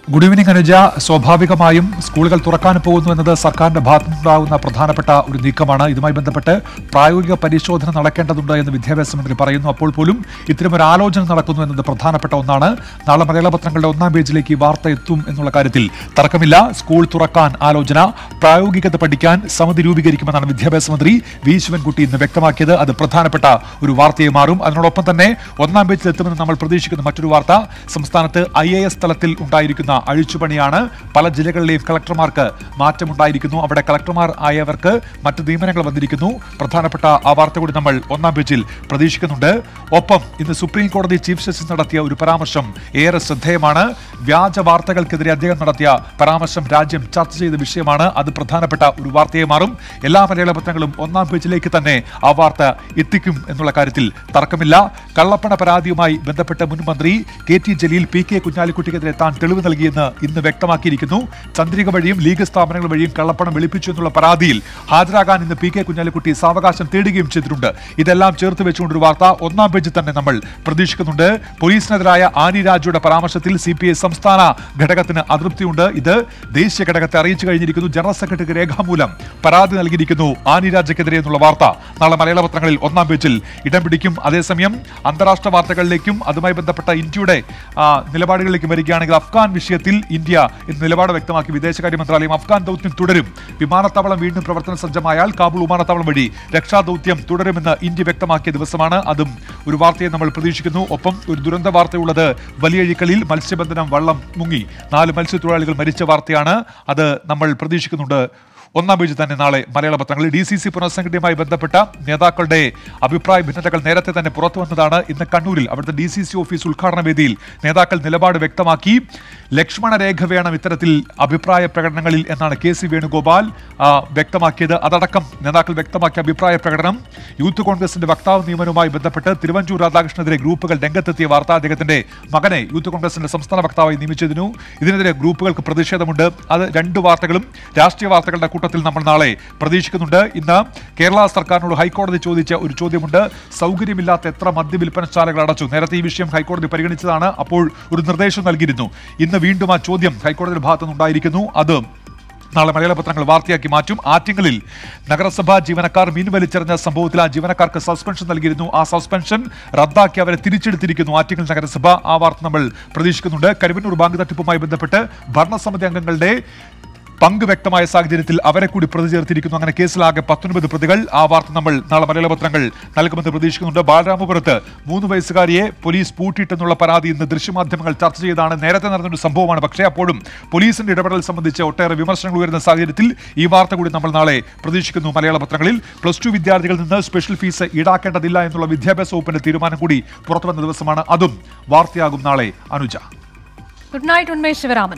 ഗുഡ് ഈവനിംഗ് അനുജ സ്വാഭാവികമായും സ്കൂളുകൾ തുറക്കാൻ പോകുന്നു എന്നത് സർക്കാരിന്റെ ഭാഗത്തുനിന്നുണ്ടാകുന്ന പ്രധാനപ്പെട്ട ഒരു നീക്കമാണ് ഇതുമായി ബന്ധപ്പെട്ട് പ്രായോഗിക പരിശോധന നടക്കേണ്ടതുണ്ട് എന്ന് വിദ്യാഭ്യാസ മന്ത്രി പറയുന്നു അപ്പോൾ പോലും ഇത്തരമൊരു ആലോചന നടക്കുന്നു എന്നത് പ്രധാനപ്പെട്ട ഒന്നാണ് നാളെ മലയാള പത്രങ്ങളുടെ ഒന്നാം പേജിലേക്ക് ഈ വാർത്ത എത്തും എന്നുള്ള കാര്യത്തിൽ തർക്കമില്ല സ്കൂൾ തുറക്കാൻ ആലോചന പ്രായോഗികത പഠിക്കാൻ സമിതി രൂപീകരിക്കുമെന്നാണ് വിദ്യാഭ്യാസ മന്ത്രി വി ശിവൻകുട്ടി ഇന്ന് വ്യക്തമാക്കിയത് അത് പ്രധാനപ്പെട്ട ഒരു വാർത്തയായി മാറും അതിനോടൊപ്പം തന്നെ ഒന്നാം പേജിൽ എത്തുമെന്ന് നമ്മൾ പ്രതീക്ഷിക്കുന്ന മറ്റൊരു വാർത്ത സംസ്ഥാനത്ത് ഐ എ എസ് തലത്തിൽ ഉണ്ടായിരിക്കുന്ന അഴിച്ചുപണിയാണ് പല ജില്ലകളിലെയും കളക്ടർമാർക്ക് മാറ്റമുണ്ടായിരിക്കുന്നു അവിടെ കളക്ടർമാർ ആയവർക്ക് മറ്റ് നിയമനങ്ങൾ വന്നിരിക്കുന്നു പ്രധാനപ്പെട്ട ആ വാർത്ത കൂടി നമ്മൾ ഒന്നാം പേജിൽ പ്രതീക്ഷിക്കുന്നുണ്ട് ഒപ്പം ഇന്ന് സുപ്രീം കോടതി ചീഫ് ജസ്റ്റിസ് നടത്തിയ ഒരു പരാമർശം ഏറെ ശ്രദ്ധേയമാണ് വ്യാജ വാർത്തകൾക്കെതിരെ അദ്ദേഹം നടത്തിയ പരാമർശം രാജ്യം ചർച്ച ചെയ്ത വിഷയമാണ് അത് പ്രധാനപ്പെട്ട ഒരു വാർത്തയെ മാറും എല്ലാ മലയാള പത്രങ്ങളും ഒന്നാം പേജിലേക്ക് തന്നെ ആ വാർത്ത എത്തിക്കും എന്നുള്ള കാര്യത്തിൽ തർക്കമില്ല കള്ളപ്പണ പരാതിയുമായി ബന്ധപ്പെട്ട മുൻ മന്ത്രി K T Jaleel P K കുഞ്ഞാലിക്കുട്ടിക്കെതിരെ താൻ തെളിവ് നൽകിയെന്ന് ഇന്ന് വ്യക്തമാക്കിയിരിക്കുന്നു ചന്ദ്രിക വഴിയും ലീഗ് സ്ഥാപനങ്ങൾ വഴിയും കള്ളപ്പണം വെളുപ്പിച്ചു എന്നുള്ള പരാതിയിൽ ഹാജരാകാൻ ഇന്ന് പി കെ കുഞ്ഞാലിക്കുട്ടി സാവകാശം തേടുകയും ചെയ്തിട്ടുണ്ട് ഇതെല്ലാം ചേർത്ത് വെച്ചുകൊണ്ടൊരു വാർത്ത ഒന്നാം പേജിൽ തന്നെ നമ്മൾ പ്രതീക്ഷിക്കുന്നുണ്ട് പോലീസിനെതിരായ ആനി രാജയുടെ പരാമർശത്തിൽ സി പി ഐ സംസ്ഥാന ഘടകത്തിന് അതൃപ്തിയുണ്ട് ഇത് ദേശീയ ഘടകത്തെ അറിയിച്ചു കഴിഞ്ഞിരിക്കുന്നു ജനറൽ സെക്രട്ടറിക്ക് രേഖാമൂലം പരാതി നൽകിയിരിക്കുന്നു ആനി രാജയ്ക്കെതിരെ എന്നുള്ള വാർത്ത നാളെ മലയാള പത്രങ്ങളിൽ ഒന്നാം പേജിൽ ഇടം പിടിക്കും അതേസമയം അന്താരാഷ്ട്ര വാർത്തകളിലേക്കും അതുമായി ബന്ധപ്പെട്ട ഇന്ത്യയുടെ ആ, നിലപാടുകളിലേക്കും വരികയാണെങ്കിൽ അഫ്ഗാൻ വിഷയത്തിൽ ഇന്ത്യ ഇന്ന് നിലപാട് വ്യക്തമാക്കി വിദേശകാര്യ മന്ത്രാലയം അഫ്ഗാൻ ദൗത്യം തുടരും വിമാനത്താവളം വീണ്ടും പ്രവർത്തന സജ്ജമായാൽ കാബൂൾ വിമാനത്താവളം വഴി രക്ഷാദൗത്യം തുടരുമെന്ന് ഇന്ത്യ വ്യക്തമാക്കിയ ദിവസമാണ് അതും ഒരു വാർത്തയെ നമ്മൾ പ്രതീക്ഷിക്കുന്നു ഒപ്പം ഒരു ദുരന്ത വാർത്തയുള്ളത് വലിയഴിക്കലിൽ മത്സ്യബന്ധനം വള്ളം മുങ്ങി നാല് മത്സ്യത്തൊഴിലാളികൾ മരിച്ച വാർത്തയാണ് അത് നമ്മൾ പ്രതീക്ഷിക്കുന്നുണ്ട് ഒന്നാം പേജിൽ തന്നെ നാളെ മലയാള പത്രങ്ങളിൽ ഡി സി സി പുനഃസംഘടനയുമായി ബന്ധപ്പെട്ട നേതാക്കളുടെ അഭിപ്രായ ഭിന്നതകൾ നേരത്തെ തന്നെ പുറത്തു വന്നതാണ് ഇന്ന് കണ്ണൂരിൽ അവിടുത്തെ ഡി സി സി ഓഫീസ് ഉദ്ഘാടന വേദിയിൽ നേതാക്കൾ നിലപാട് വ്യക്തമാക്കി ലക്ഷ്മണ രേഖ വേണം ഇത്തരത്തിൽ അഭിപ്രായ പ്രകടനങ്ങളിൽ എന്നാണ് കെ സി വേണുഗോപാൽ ആ, വ്യക്തമാക്കിയത് അതടക്കം നേതാക്കൾ വ്യക്തമാക്കിയ അഭിപ്രായ പ്രകടനം യൂത്ത് കോൺഗ്രസിന്റെ വക്താവ് നിയമനവുമായി ബന്ധപ്പെട്ട് തിരുവഞ്ചൂർ രാധാകൃഷ്ണനെതിരെ ഗ്രൂപ്പുകൾ രംഗത്തെത്തിയ വാർത്ത അദ്ദേഹത്തിന്റെ മകനെ യൂത്ത് കോൺഗ്രസിന്റെ സംസ്ഥാന വക്താവായി നിയമിച്ചതിനു ഇതിനെതിരെ ഗ്രൂപ്പുകൾക്ക് പ്രതിഷേധമുണ്ട് അത് രണ്ട് വാർത്തകളും രാഷ്ട്രീയ വാർത്തകളുടെ കൂട്ടത്തിൽ നമ്മൾ നാളെ പ്രതീക്ഷിക്കുന്നുണ്ട് ഇന്ന് കേരള സർക്കാരിനോട് ഹൈക്കോടതി ചോദിച്ച ഒരു ചോദ്യമുണ്ട് സൗകര്യമില്ലാത്ത എത്ര മദ്യവിൽപ്പനശാലകൾ അടച്ചു നേരത്തെ ഈ വിഷയം ഹൈക്കോടതി പരിഗണിച്ചതാണ് അപ്പോൾ ഒരു നിർദ്ദേശം നൽകിയിരുന്നു ഇന്ന് വീണ്ടും ആ ചോദ്യം ഹൈക്കോടതിയുടെ ഭാഗത്തുനിന്നുണ്ടായിരിക്കുന്നു അത് നാളെ മലയാള പത്രങ്ങൾ വാർത്തയാക്കി മാറ്റും ആറ്റിങ്ങലിൽ നഗരസഭാ ജീവനക്കാർ മീൻ വലിച്ചെറിഞ്ഞ സംഭവത്തിൽ ആ ജീവനക്കാർക്ക് സസ്പെൻഷൻ നൽകിയിരുന്നു ആ സസ്പെൻഷൻ റദ്ദാക്കി അവരെ തിരിച്ചെടുത്തിരിക്കുന്നു ആറ്റിങ്ങൽ നഗരസഭ ആ വാർത്ത നമ്മൾ പ്രതീക്ഷിക്കുന്നുണ്ട് കരുവന്നൂർ ബാങ്ക് തട്ടിപ്പുമായി ബന്ധപ്പെട്ട് ഭരണസമിതി അംഗങ്ങളുടെ പങ്ക് വ്യക്തമായ സാഹചര്യത്തിൽ അവരെ കൂടി പ്രതി ചേർത്തിരിക്കുന്നു അങ്ങനെ കേസിലാകെ പത്തൊൻപത് പ്രതികൾ ആ വാർത്ത നമ്മൾ നാളെ മലയാള പത്രങ്ങൾ നൽകുമെന്ന് പ്രതീക്ഷിക്കുന്നുണ്ട് ബാലരാമപുരത്ത് മൂന്ന് വയസ്സുകാരിയെ പോലീസ് പൂട്ടിയിട്ടെന്നുള്ള പരാതി ഇന്ന് ദൃശ്യമാധ്യമങ്ങൾ ചർച്ച ചെയ്താണ് നേരത്തെ നടന്നൊരു സംഭവമാണ് പക്ഷേ അപ്പോഴും പോലീസിന്റെ ഇടപെടൽ സംബന്ധിച്ച് ഒട്ടേറെ വിമർശനങ്ങൾ ഉയരുന്ന സാഹചര്യത്തിൽ ഈ വാർത്ത കൂടി നമ്മൾ നാളെ പ്രതീക്ഷിക്കുന്നു മലയാള പത്രങ്ങളിൽ പ്ലസ് ടു വിദ്യാർത്ഥികളിൽ നിന്ന് സ്പെഷ്യൽ ഫീസ് ഈടാക്കേണ്ടതില്ല എന്നുള്ള വിദ്യാഭ്യാസ വകുപ്പിന്റെ തീരുമാനം കൂടി പുറത്തുവന്ന ദിവസമാണ് അതും വാർത്തയാകും നാളെ അനുജ ഗുഡ് നൈറ്റ് ഉന്മേഷ് ശിവരാമൻ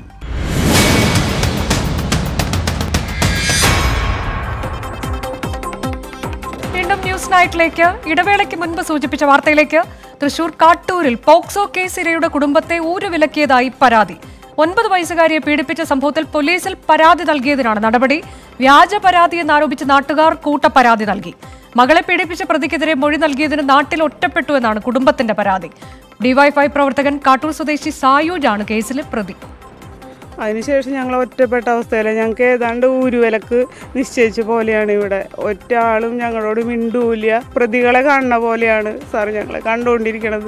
വീണ്ടും ന്യൂസ് നൈറ്റിലേക്ക് ഇടവേളയ്ക്ക് മുൻപ് സൂചിപ്പിച്ച വാർത്തയിലേക്ക് തൃശൂർ കാട്ടൂരിൽ പോക്സോ കേസ് ഇരയുടെ കുടുംബത്തെ ഊരുവിലക്കിയതായി പരാതി ഒൻപത് വയസ്സുകാരിയെ പീഡിപ്പിച്ച സംഭവത്തിൽ പോലീസിൽ പരാതി നൽകിയതിനാണ് നടപടി വ്യാജ പരാതി എന്നാരോപിച്ച് നാട്ടുകാർ കൂട്ടപ്പരാതി നൽകി മകളെ പീഡിപ്പിച്ച പ്രതിക്കെതിരെ മൊഴി നൽകിയതിന് നാട്ടിൽ ഒറ്റപ്പെട്ടു എന്നാണ് കുടുംബത്തിന്റെ പരാതി ഡിവൈഫൈ പ്രവർത്തകൻ കാട്ടൂർ സ്വദേശി സായൂജാണ് കേസിലെ പ്രതി അതിനുശേഷം ഞങ്ങൾ ഒറ്റപ്പെട്ട അവസ്ഥയിലാണ് ഞങ്ങൾക്ക് ഏതാണ്ട് ഊരുവിലക്ക് നിശ്ചയിച്ച പോലെയാണ് ഇവിടെ ഒറ്റ ആളും ഞങ്ങളോട് മിണ്ടൂല്ല പ്രതികളെ കാണുന്ന പോലെയാണ് സാർ ഞങ്ങളെ കണ്ടുകൊണ്ടിരിക്കണത്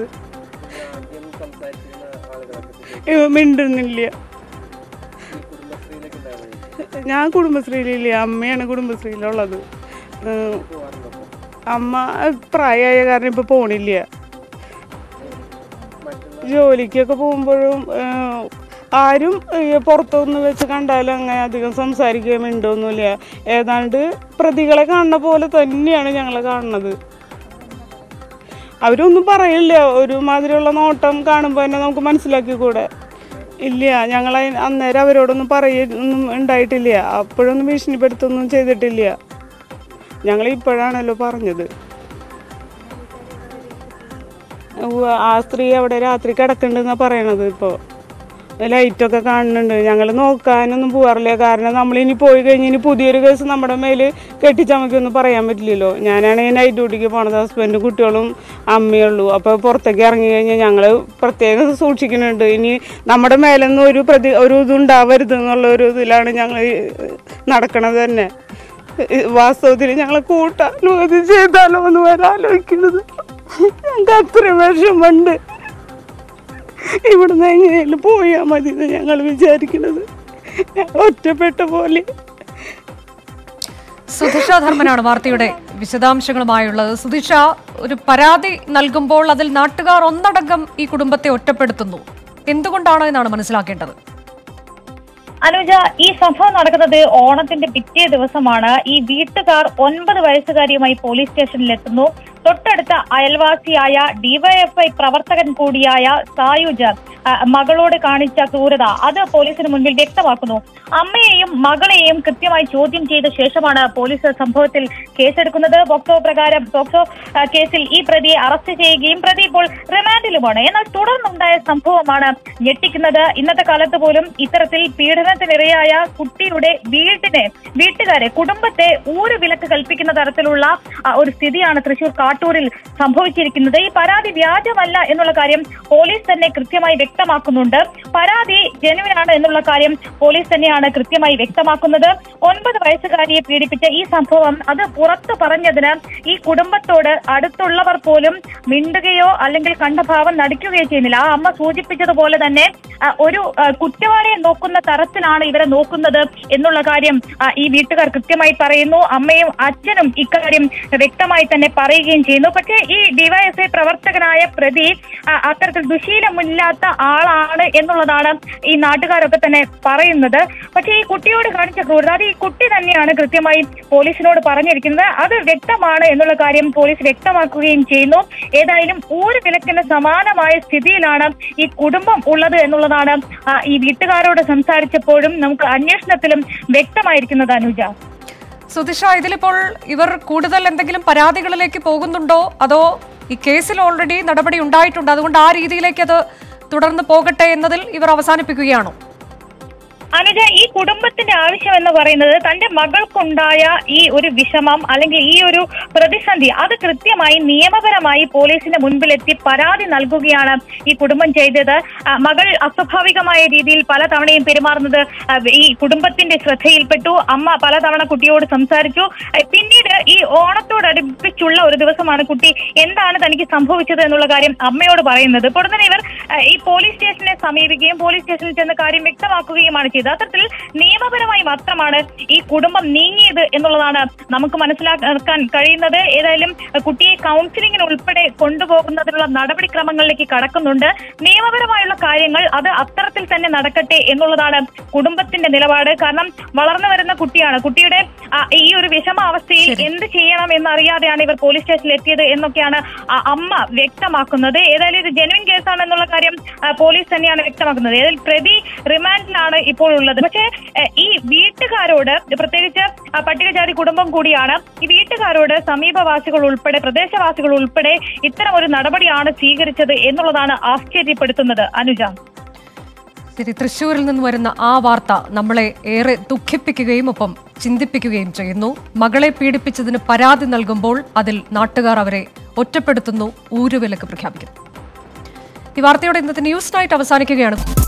ഇവ മിണ്ടുന്നില്ല ഞാൻ കുടുംബശ്രീയിലില്ല അമ്മയാണ് കുടുംബശ്രീയിലുള്ളത് ഉം. അമ്മ പ്രായമായ കാരണം ഇപ്പൊ പോണില്ല ജോലിക്കൊക്കെ പോകുമ്പോഴും ഏഹ്, ആരും ഏഹ്, പുറത്തൊന്ന് വെച്ച് കണ്ടാലും അങ്ങനെ അധികം സംസാരിക്കുകയും മിണ്ടൊന്നുമില്ല ഏതാണ്ട് പ്രതികളെ കാണുന്ന പോലെ തന്നെയാണ് ഞങ്ങളെ കാണുന്നത് അവരൊന്നും പറയില്ല ഒരു മാതിരിയുള്ള നോട്ടം കാണുമ്പോൾ തന്നെ നമുക്ക് മനസ്സിലാക്കി കൂടെ ഇല്ല ഞങ്ങൾ അയി- അന്നേരം അവരോടൊന്നും പറയൊന്നും ഉണ്ടായിട്ടില്ല അപ്പോഴൊന്നും ഭീഷണിപ്പെടുത്തൊന്നും ചെയ്തിട്ടില്ല ഞങ്ങൾ ഇപ്പോഴാണല്ലോ പറഞ്ഞത് ഉവ്വ് ആ സ്ത്രീ അവിടെ രാത്രി കിടക്കുന്നുണ്ടെന്നാ പറയണത് ഇപ്പോൾ ലൈറ്റൊക്കെ കാണുന്നുണ്ട് ഞങ്ങൾ നോക്കാനൊന്നും പോകാറില്ല കാരണം നമ്മളിനി പോയി കഴിഞ്ഞ് ഇനി പുതിയൊരു കേസ് നമ്മുടെ മേൽ കെട്ടിച്ചമക്കൊന്നും പറയാൻ പറ്റില്ലല്ലോ ഞാനാണെങ്കിൽ നൈറ്റ് ഡ്യൂട്ടിക്ക് പോണത് ഹസ്ബൻഡും കുട്ടികളും അമ്മയുള്ളൂ അപ്പോൾ പുറത്തേക്ക് ഇറങ്ങി കഴിഞ്ഞാൽ ഞങ്ങൾ പ്രത്യേകം സൂക്ഷിക്കുന്നുണ്ട് ഇനി നമ്മുടെ മേലൊന്നും ഒരു പ്രതി ഒരു ഇത് ഉണ്ടാവരുത് എന്നുള്ള ഒരു ഇതിലാണ് ഞങ്ങൾ നടക്കണത് തന്നെ വാസ്തവത്തിൽ ഞങ്ങളെ കൂട്ടാലോ ഇത് ചെയ്താലോ എന്ന് വരെ ആലോചിക്കുന്നത് ഞങ്ങൾക്ക് അത്ര വിഷമുണ്ട് ഇവിടുന്ന് എങ്ങനെയാലും പോയാൽ മതി എന്ന് ഞങ്ങൾ വിചാരിക്കുന്നത് ഞങ്ങൾ ഒറ്റപ്പെട്ട പോലെ സുധിഷ ധർമ്മനാണ് വാർത്തയുടെ വിശദാംശങ്ങളുമായുള്ളത് സുധിഷ ഒരു പരാതി നൽകുമ്പോൾ അതിൽ നാട്ടുകാർ ഒന്നടങ്കം ഈ കുടുംബത്തെ ഒറ്റപ്പെടുത്തുന്നു എന്തുകൊണ്ടാണ് എന്നാണ് മനസ്സിലാക്കേണ്ടത് അനുജ ഈ സംഭവം നടക്കുന്നത് ഓണത്തിന്റെ പിറ്റേ ദിവസമാണ് ഈ വീട്ടുകാർ ഒൻപത് വയസ്സുകാരിയുമായി പോലീസ് സ്റ്റേഷനിൽ എത്തുന്നു തൊട്ടടുത്ത അയൽവാസിയായ ഡിവൈഎഫ്ഐ പ്രവർത്തകൻ കൂടിയായ സായുജ് ആ, മകളോട് കാണിച്ച ക്രൂരത അത് പോലീസിന് മുൻപിൽ വ്യക്തമാക്കുന്നു അമ്മയെയും മകളെയും കൃത്യമായി ചോദ്യം ചെയ്ത ശേഷമാണ് പോലീസ് സംഭവത്തിൽ കേസെടുക്കുന്നത് പോക്സോ പ്രകാരം പോക്സോ ആ, കേസിൽ ഈ പ്രതിയെ അറസ്റ്റ് ചെയ്യുകയും പ്രതി ഇപ്പോൾ റിമാൻഡിലുമാണ് എന്നാൽ തുടർന്നുണ്ടായ സംഭവമാണ് ഞെട്ടിക്കുന്നത് ഇന്നത്തെ കാലത്ത് പോലും ഇത്തരത്തിൽ പീഡനത്തിനിരയായ കുട്ടിയുടെ വീട്ടിനെ വീട്ടുകാരെ കുടുംബത്തെ ഊര് വിലക്ക് കൽപ്പിക്കുന്ന തരത്തിലുള്ള ആ, ഒരു സ്ഥിതിയാണ് തൃശൂർ കാട്ടൂരിൽ സംഭവിച്ചിരിക്കുന്നത് ഈ പരാതി വ്യാജമല്ല എന്നുള്ള കാര്യം പോലീസ് തന്നെ കൃത്യമായി വ്യക്തമാക്കുന്നുണ്ട് പരാതി ജനുവിനാണ് എന്നുള്ള കാര്യം പോലീസ് തന്നെയാണ് കൃത്യമായി വ്യക്തമാക്കുന്നത് ഒൻപത് വയസ്സുകാരിയെ പീഡിപ്പിച്ച ഈ സംഭവം അത് പുറത്തു പറഞ്ഞതിന് ഈ കുടുംബത്തോട് അടുത്തുള്ളവർ പോലും മിണ്ടുകയോ അല്ലെങ്കിൽ കണ്ട ഭാവം നടിക്കുകയോ ചെയ്യുന്നില്ല ആ അമ്മ സൂചിപ്പിച്ചതുപോലെ തന്നെ ആ, ഒരു ആ, കുറ്റവാളിയെ നോക്കുന്ന തരത്തിലാണ് ഇവരെ നോക്കുന്നത് എന്നുള്ള കാര്യം ആ, ഈ വീട്ടുകാർ കൃത്യമായി പറയുന്നു അമ്മയും അച്ഛനും ഇക്കാര്യം വ്യക്തമായി തന്നെ പറയുകയും ചെയ്യുന്നു പക്ഷേ ഈ ഡിവൈഎസ്ഐ പ്രവർത്തകനായ പ്രതി ആ, അത്തരത്തിൽ ദുശീലമില്ലാത്ത ആളാണ് എന്നുള്ളതാണ് ഈ നാട്ടുകാരൊക്കെ തന്നെ പറയുന്നത് പക്ഷേ ഈ കുട്ടിയോട് കാണിച്ച ക്രൂരത അത് ഈ കുട്ടി തന്നെയാണ് കൃത്യമായി പോലീസിനോട് പറഞ്ഞിരിക്കുന്നത് അത് വ്യക്തമാണ് എന്നുള്ള കാര്യം പോലീസ് വ്യക്തമാക്കുകയും ചെയ്യുന്നു ഏതായാലും ഊര് വിലക്കിന് സമാനമായ സ്ഥിതിയിലാണ് ഈ കുടുംബം ഉള്ളത് എന്നുള്ളതാണ് ആ, ഈ വീട്ടുകാരോട് സംസാരിച്ചപ്പോഴും നമുക്ക് അന്വേഷണത്തിലും വ്യക്തമായിരിക്കുന്നത് അനുജ സുധിഷ ഇതിലിപ്പോൾ ഇവർ കൂടുതൽ എന്തെങ്കിലും പരാതികളിലേക്ക് പോകുന്നുണ്ടോ അതോ ഈ കേസിൽ ഓൾറെഡി നടപടി ഉണ്ടായിട്ടുണ്ട് അതുകൊണ്ട് ആ രീതിയിലേക്ക് അത് തുടർന്ന് പോകട്ടെ എന്നതിൽ ഇവർ അവസാനിപ്പിക്കുകയാണോ അനുജ ഈ കുടുംബത്തിന്റെ ആവശ്യം എന്ന് പറയുന്നത് തന്റെ മകൾക്കുണ്ടായ ഈ ഒരു വിഷമം അല്ലെങ്കിൽ ഈ ഒരു പ്രതിസന്ധി അത് കൃത്യമായി നിയമപരമായി പോലീസിന്റെ മുൻപിലെത്തി പരാതി നൽകുകയാണ് ഈ കുടുംബം ചെയ്തത് ആ, മകൾ അസ്വാഭാവികമായ രീതിയിൽ പലതവണയും പെരുമാറുന്നത് ആ, ഈ കുടുംബത്തിന്റെ ശ്രദ്ധയിൽപ്പെട്ടു അമ്മ പലതവണ കുട്ടിയോട് സംസാരിച്ചു ആ, പിന്നീട് ഈ ഓണത്തോടടുപ്പിച്ചുള്ള ഒരു ദിവസമാണ് കുട്ടി എന്താണ് തനിക്ക് സംഭവിച്ചത് എന്നുള്ള കാര്യം അമ്മയോട് പറയുന്നത് ഇപ്പോൾ തന്നെ ഇവർ ആ, ഈ പോലീസ് സ്റ്റേഷനെ സമീപിക്കുകയും പോലീസ് സ്റ്റേഷനിൽ ചെന്ന് കാര്യം വ്യക്തമാക്കുകയുമാണ് ചെയ്തത് അത്തരത്തിൽ നിയമപരമായി മാത്രമാണ് ഈ കുടുംബം നീങ്ങിയത് എന്നുള്ളതാണ് നമുക്ക് മനസ്സിലാക്കാൻ കഴിയുന്നത് ഏതായാലും ആ, കുട്ടിയെ കൗൺസിലിംഗിന് ഉൾപ്പെടെ കൊണ്ടുപോകുന്നതിനുള്ള നടപടിക്രമങ്ങളിലേക്ക് കടക്കുന്നുണ്ട് നിയമപരമായുള്ള കാര്യങ്ങൾ അത് അത്തരത്തിൽ തന്നെ നടക്കട്ടെ എന്നുള്ളതാണ് കുടുംബത്തിന്റെ നിലപാട് കാരണം വളർന്നു വരുന്ന കുട്ടിയാണ് കുട്ടിയുടെ ആ, ഈ ഒരു വിഷമാവസ്ഥയിൽ എന്ത് ചെയ്യണം എന്നറിയാതെയാണ് ഇവർ പോലീസ് സ്റ്റേഷനിൽ എത്തിയത് എന്നൊക്കെയാണ് ആ അമ്മ വ്യക്തമാക്കുന്നത് ഏതായാലും ഇത് ജെനുവിൻ കേസാണ് എന്നുള്ള കാര്യം ആ, പോലീസ് തന്നെയാണ് വ്യക്തമാക്കുന്നത് ഏതായാലും പ്രതി റിമാൻഡിലാണ് ഇപ്പോൾ ഉള്ളത് പക്ഷേ ഏ, ഈ വീട്ടുകാരോട് പ്രത്യേകിച്ച് ആ, പട്ടികജാതി കുടുംബം കൂടിയാണ് ഈ വീട്ടുകാരോട് സമീപവാസികൾ ഉൾപ്പെടെ പ്രദേശവാസികൾ ഉൾപ്പെടെ ഇത്തരം ഒരു നടപടിയാണ് സ്വീകരിച്ചത് എന്നുള്ളതാണ് ആശ്ചര്യപ്പെടുത്തുന്നത് അനുജ ശരി തൃശ്ശൂരിൽ നിന്ന് വരുന്ന ആ വാർത്ത നമ്മളെ ഏറെ ദുഃഖിപ്പിക്കുകയും ഒപ്പം ചിന്തിപ്പിക്കുകയും ചെയ്യുന്നു മകളെ പീഡിപ്പിച്ചതിന് പരാതി നൽകുമ്പോൾ അതിൽ നാട്ടുകാർ അവരെ ഒറ്റപ്പെടുത്തുന്നു ഊരുവിലക്ക് പ്രഖ്യാപിക്കുന്നു ഈ വാർത്തയോടെ ഇന്നത്തെ ന്യൂസ് നൈറ്റ് അവസാനിക്കുകയാണ്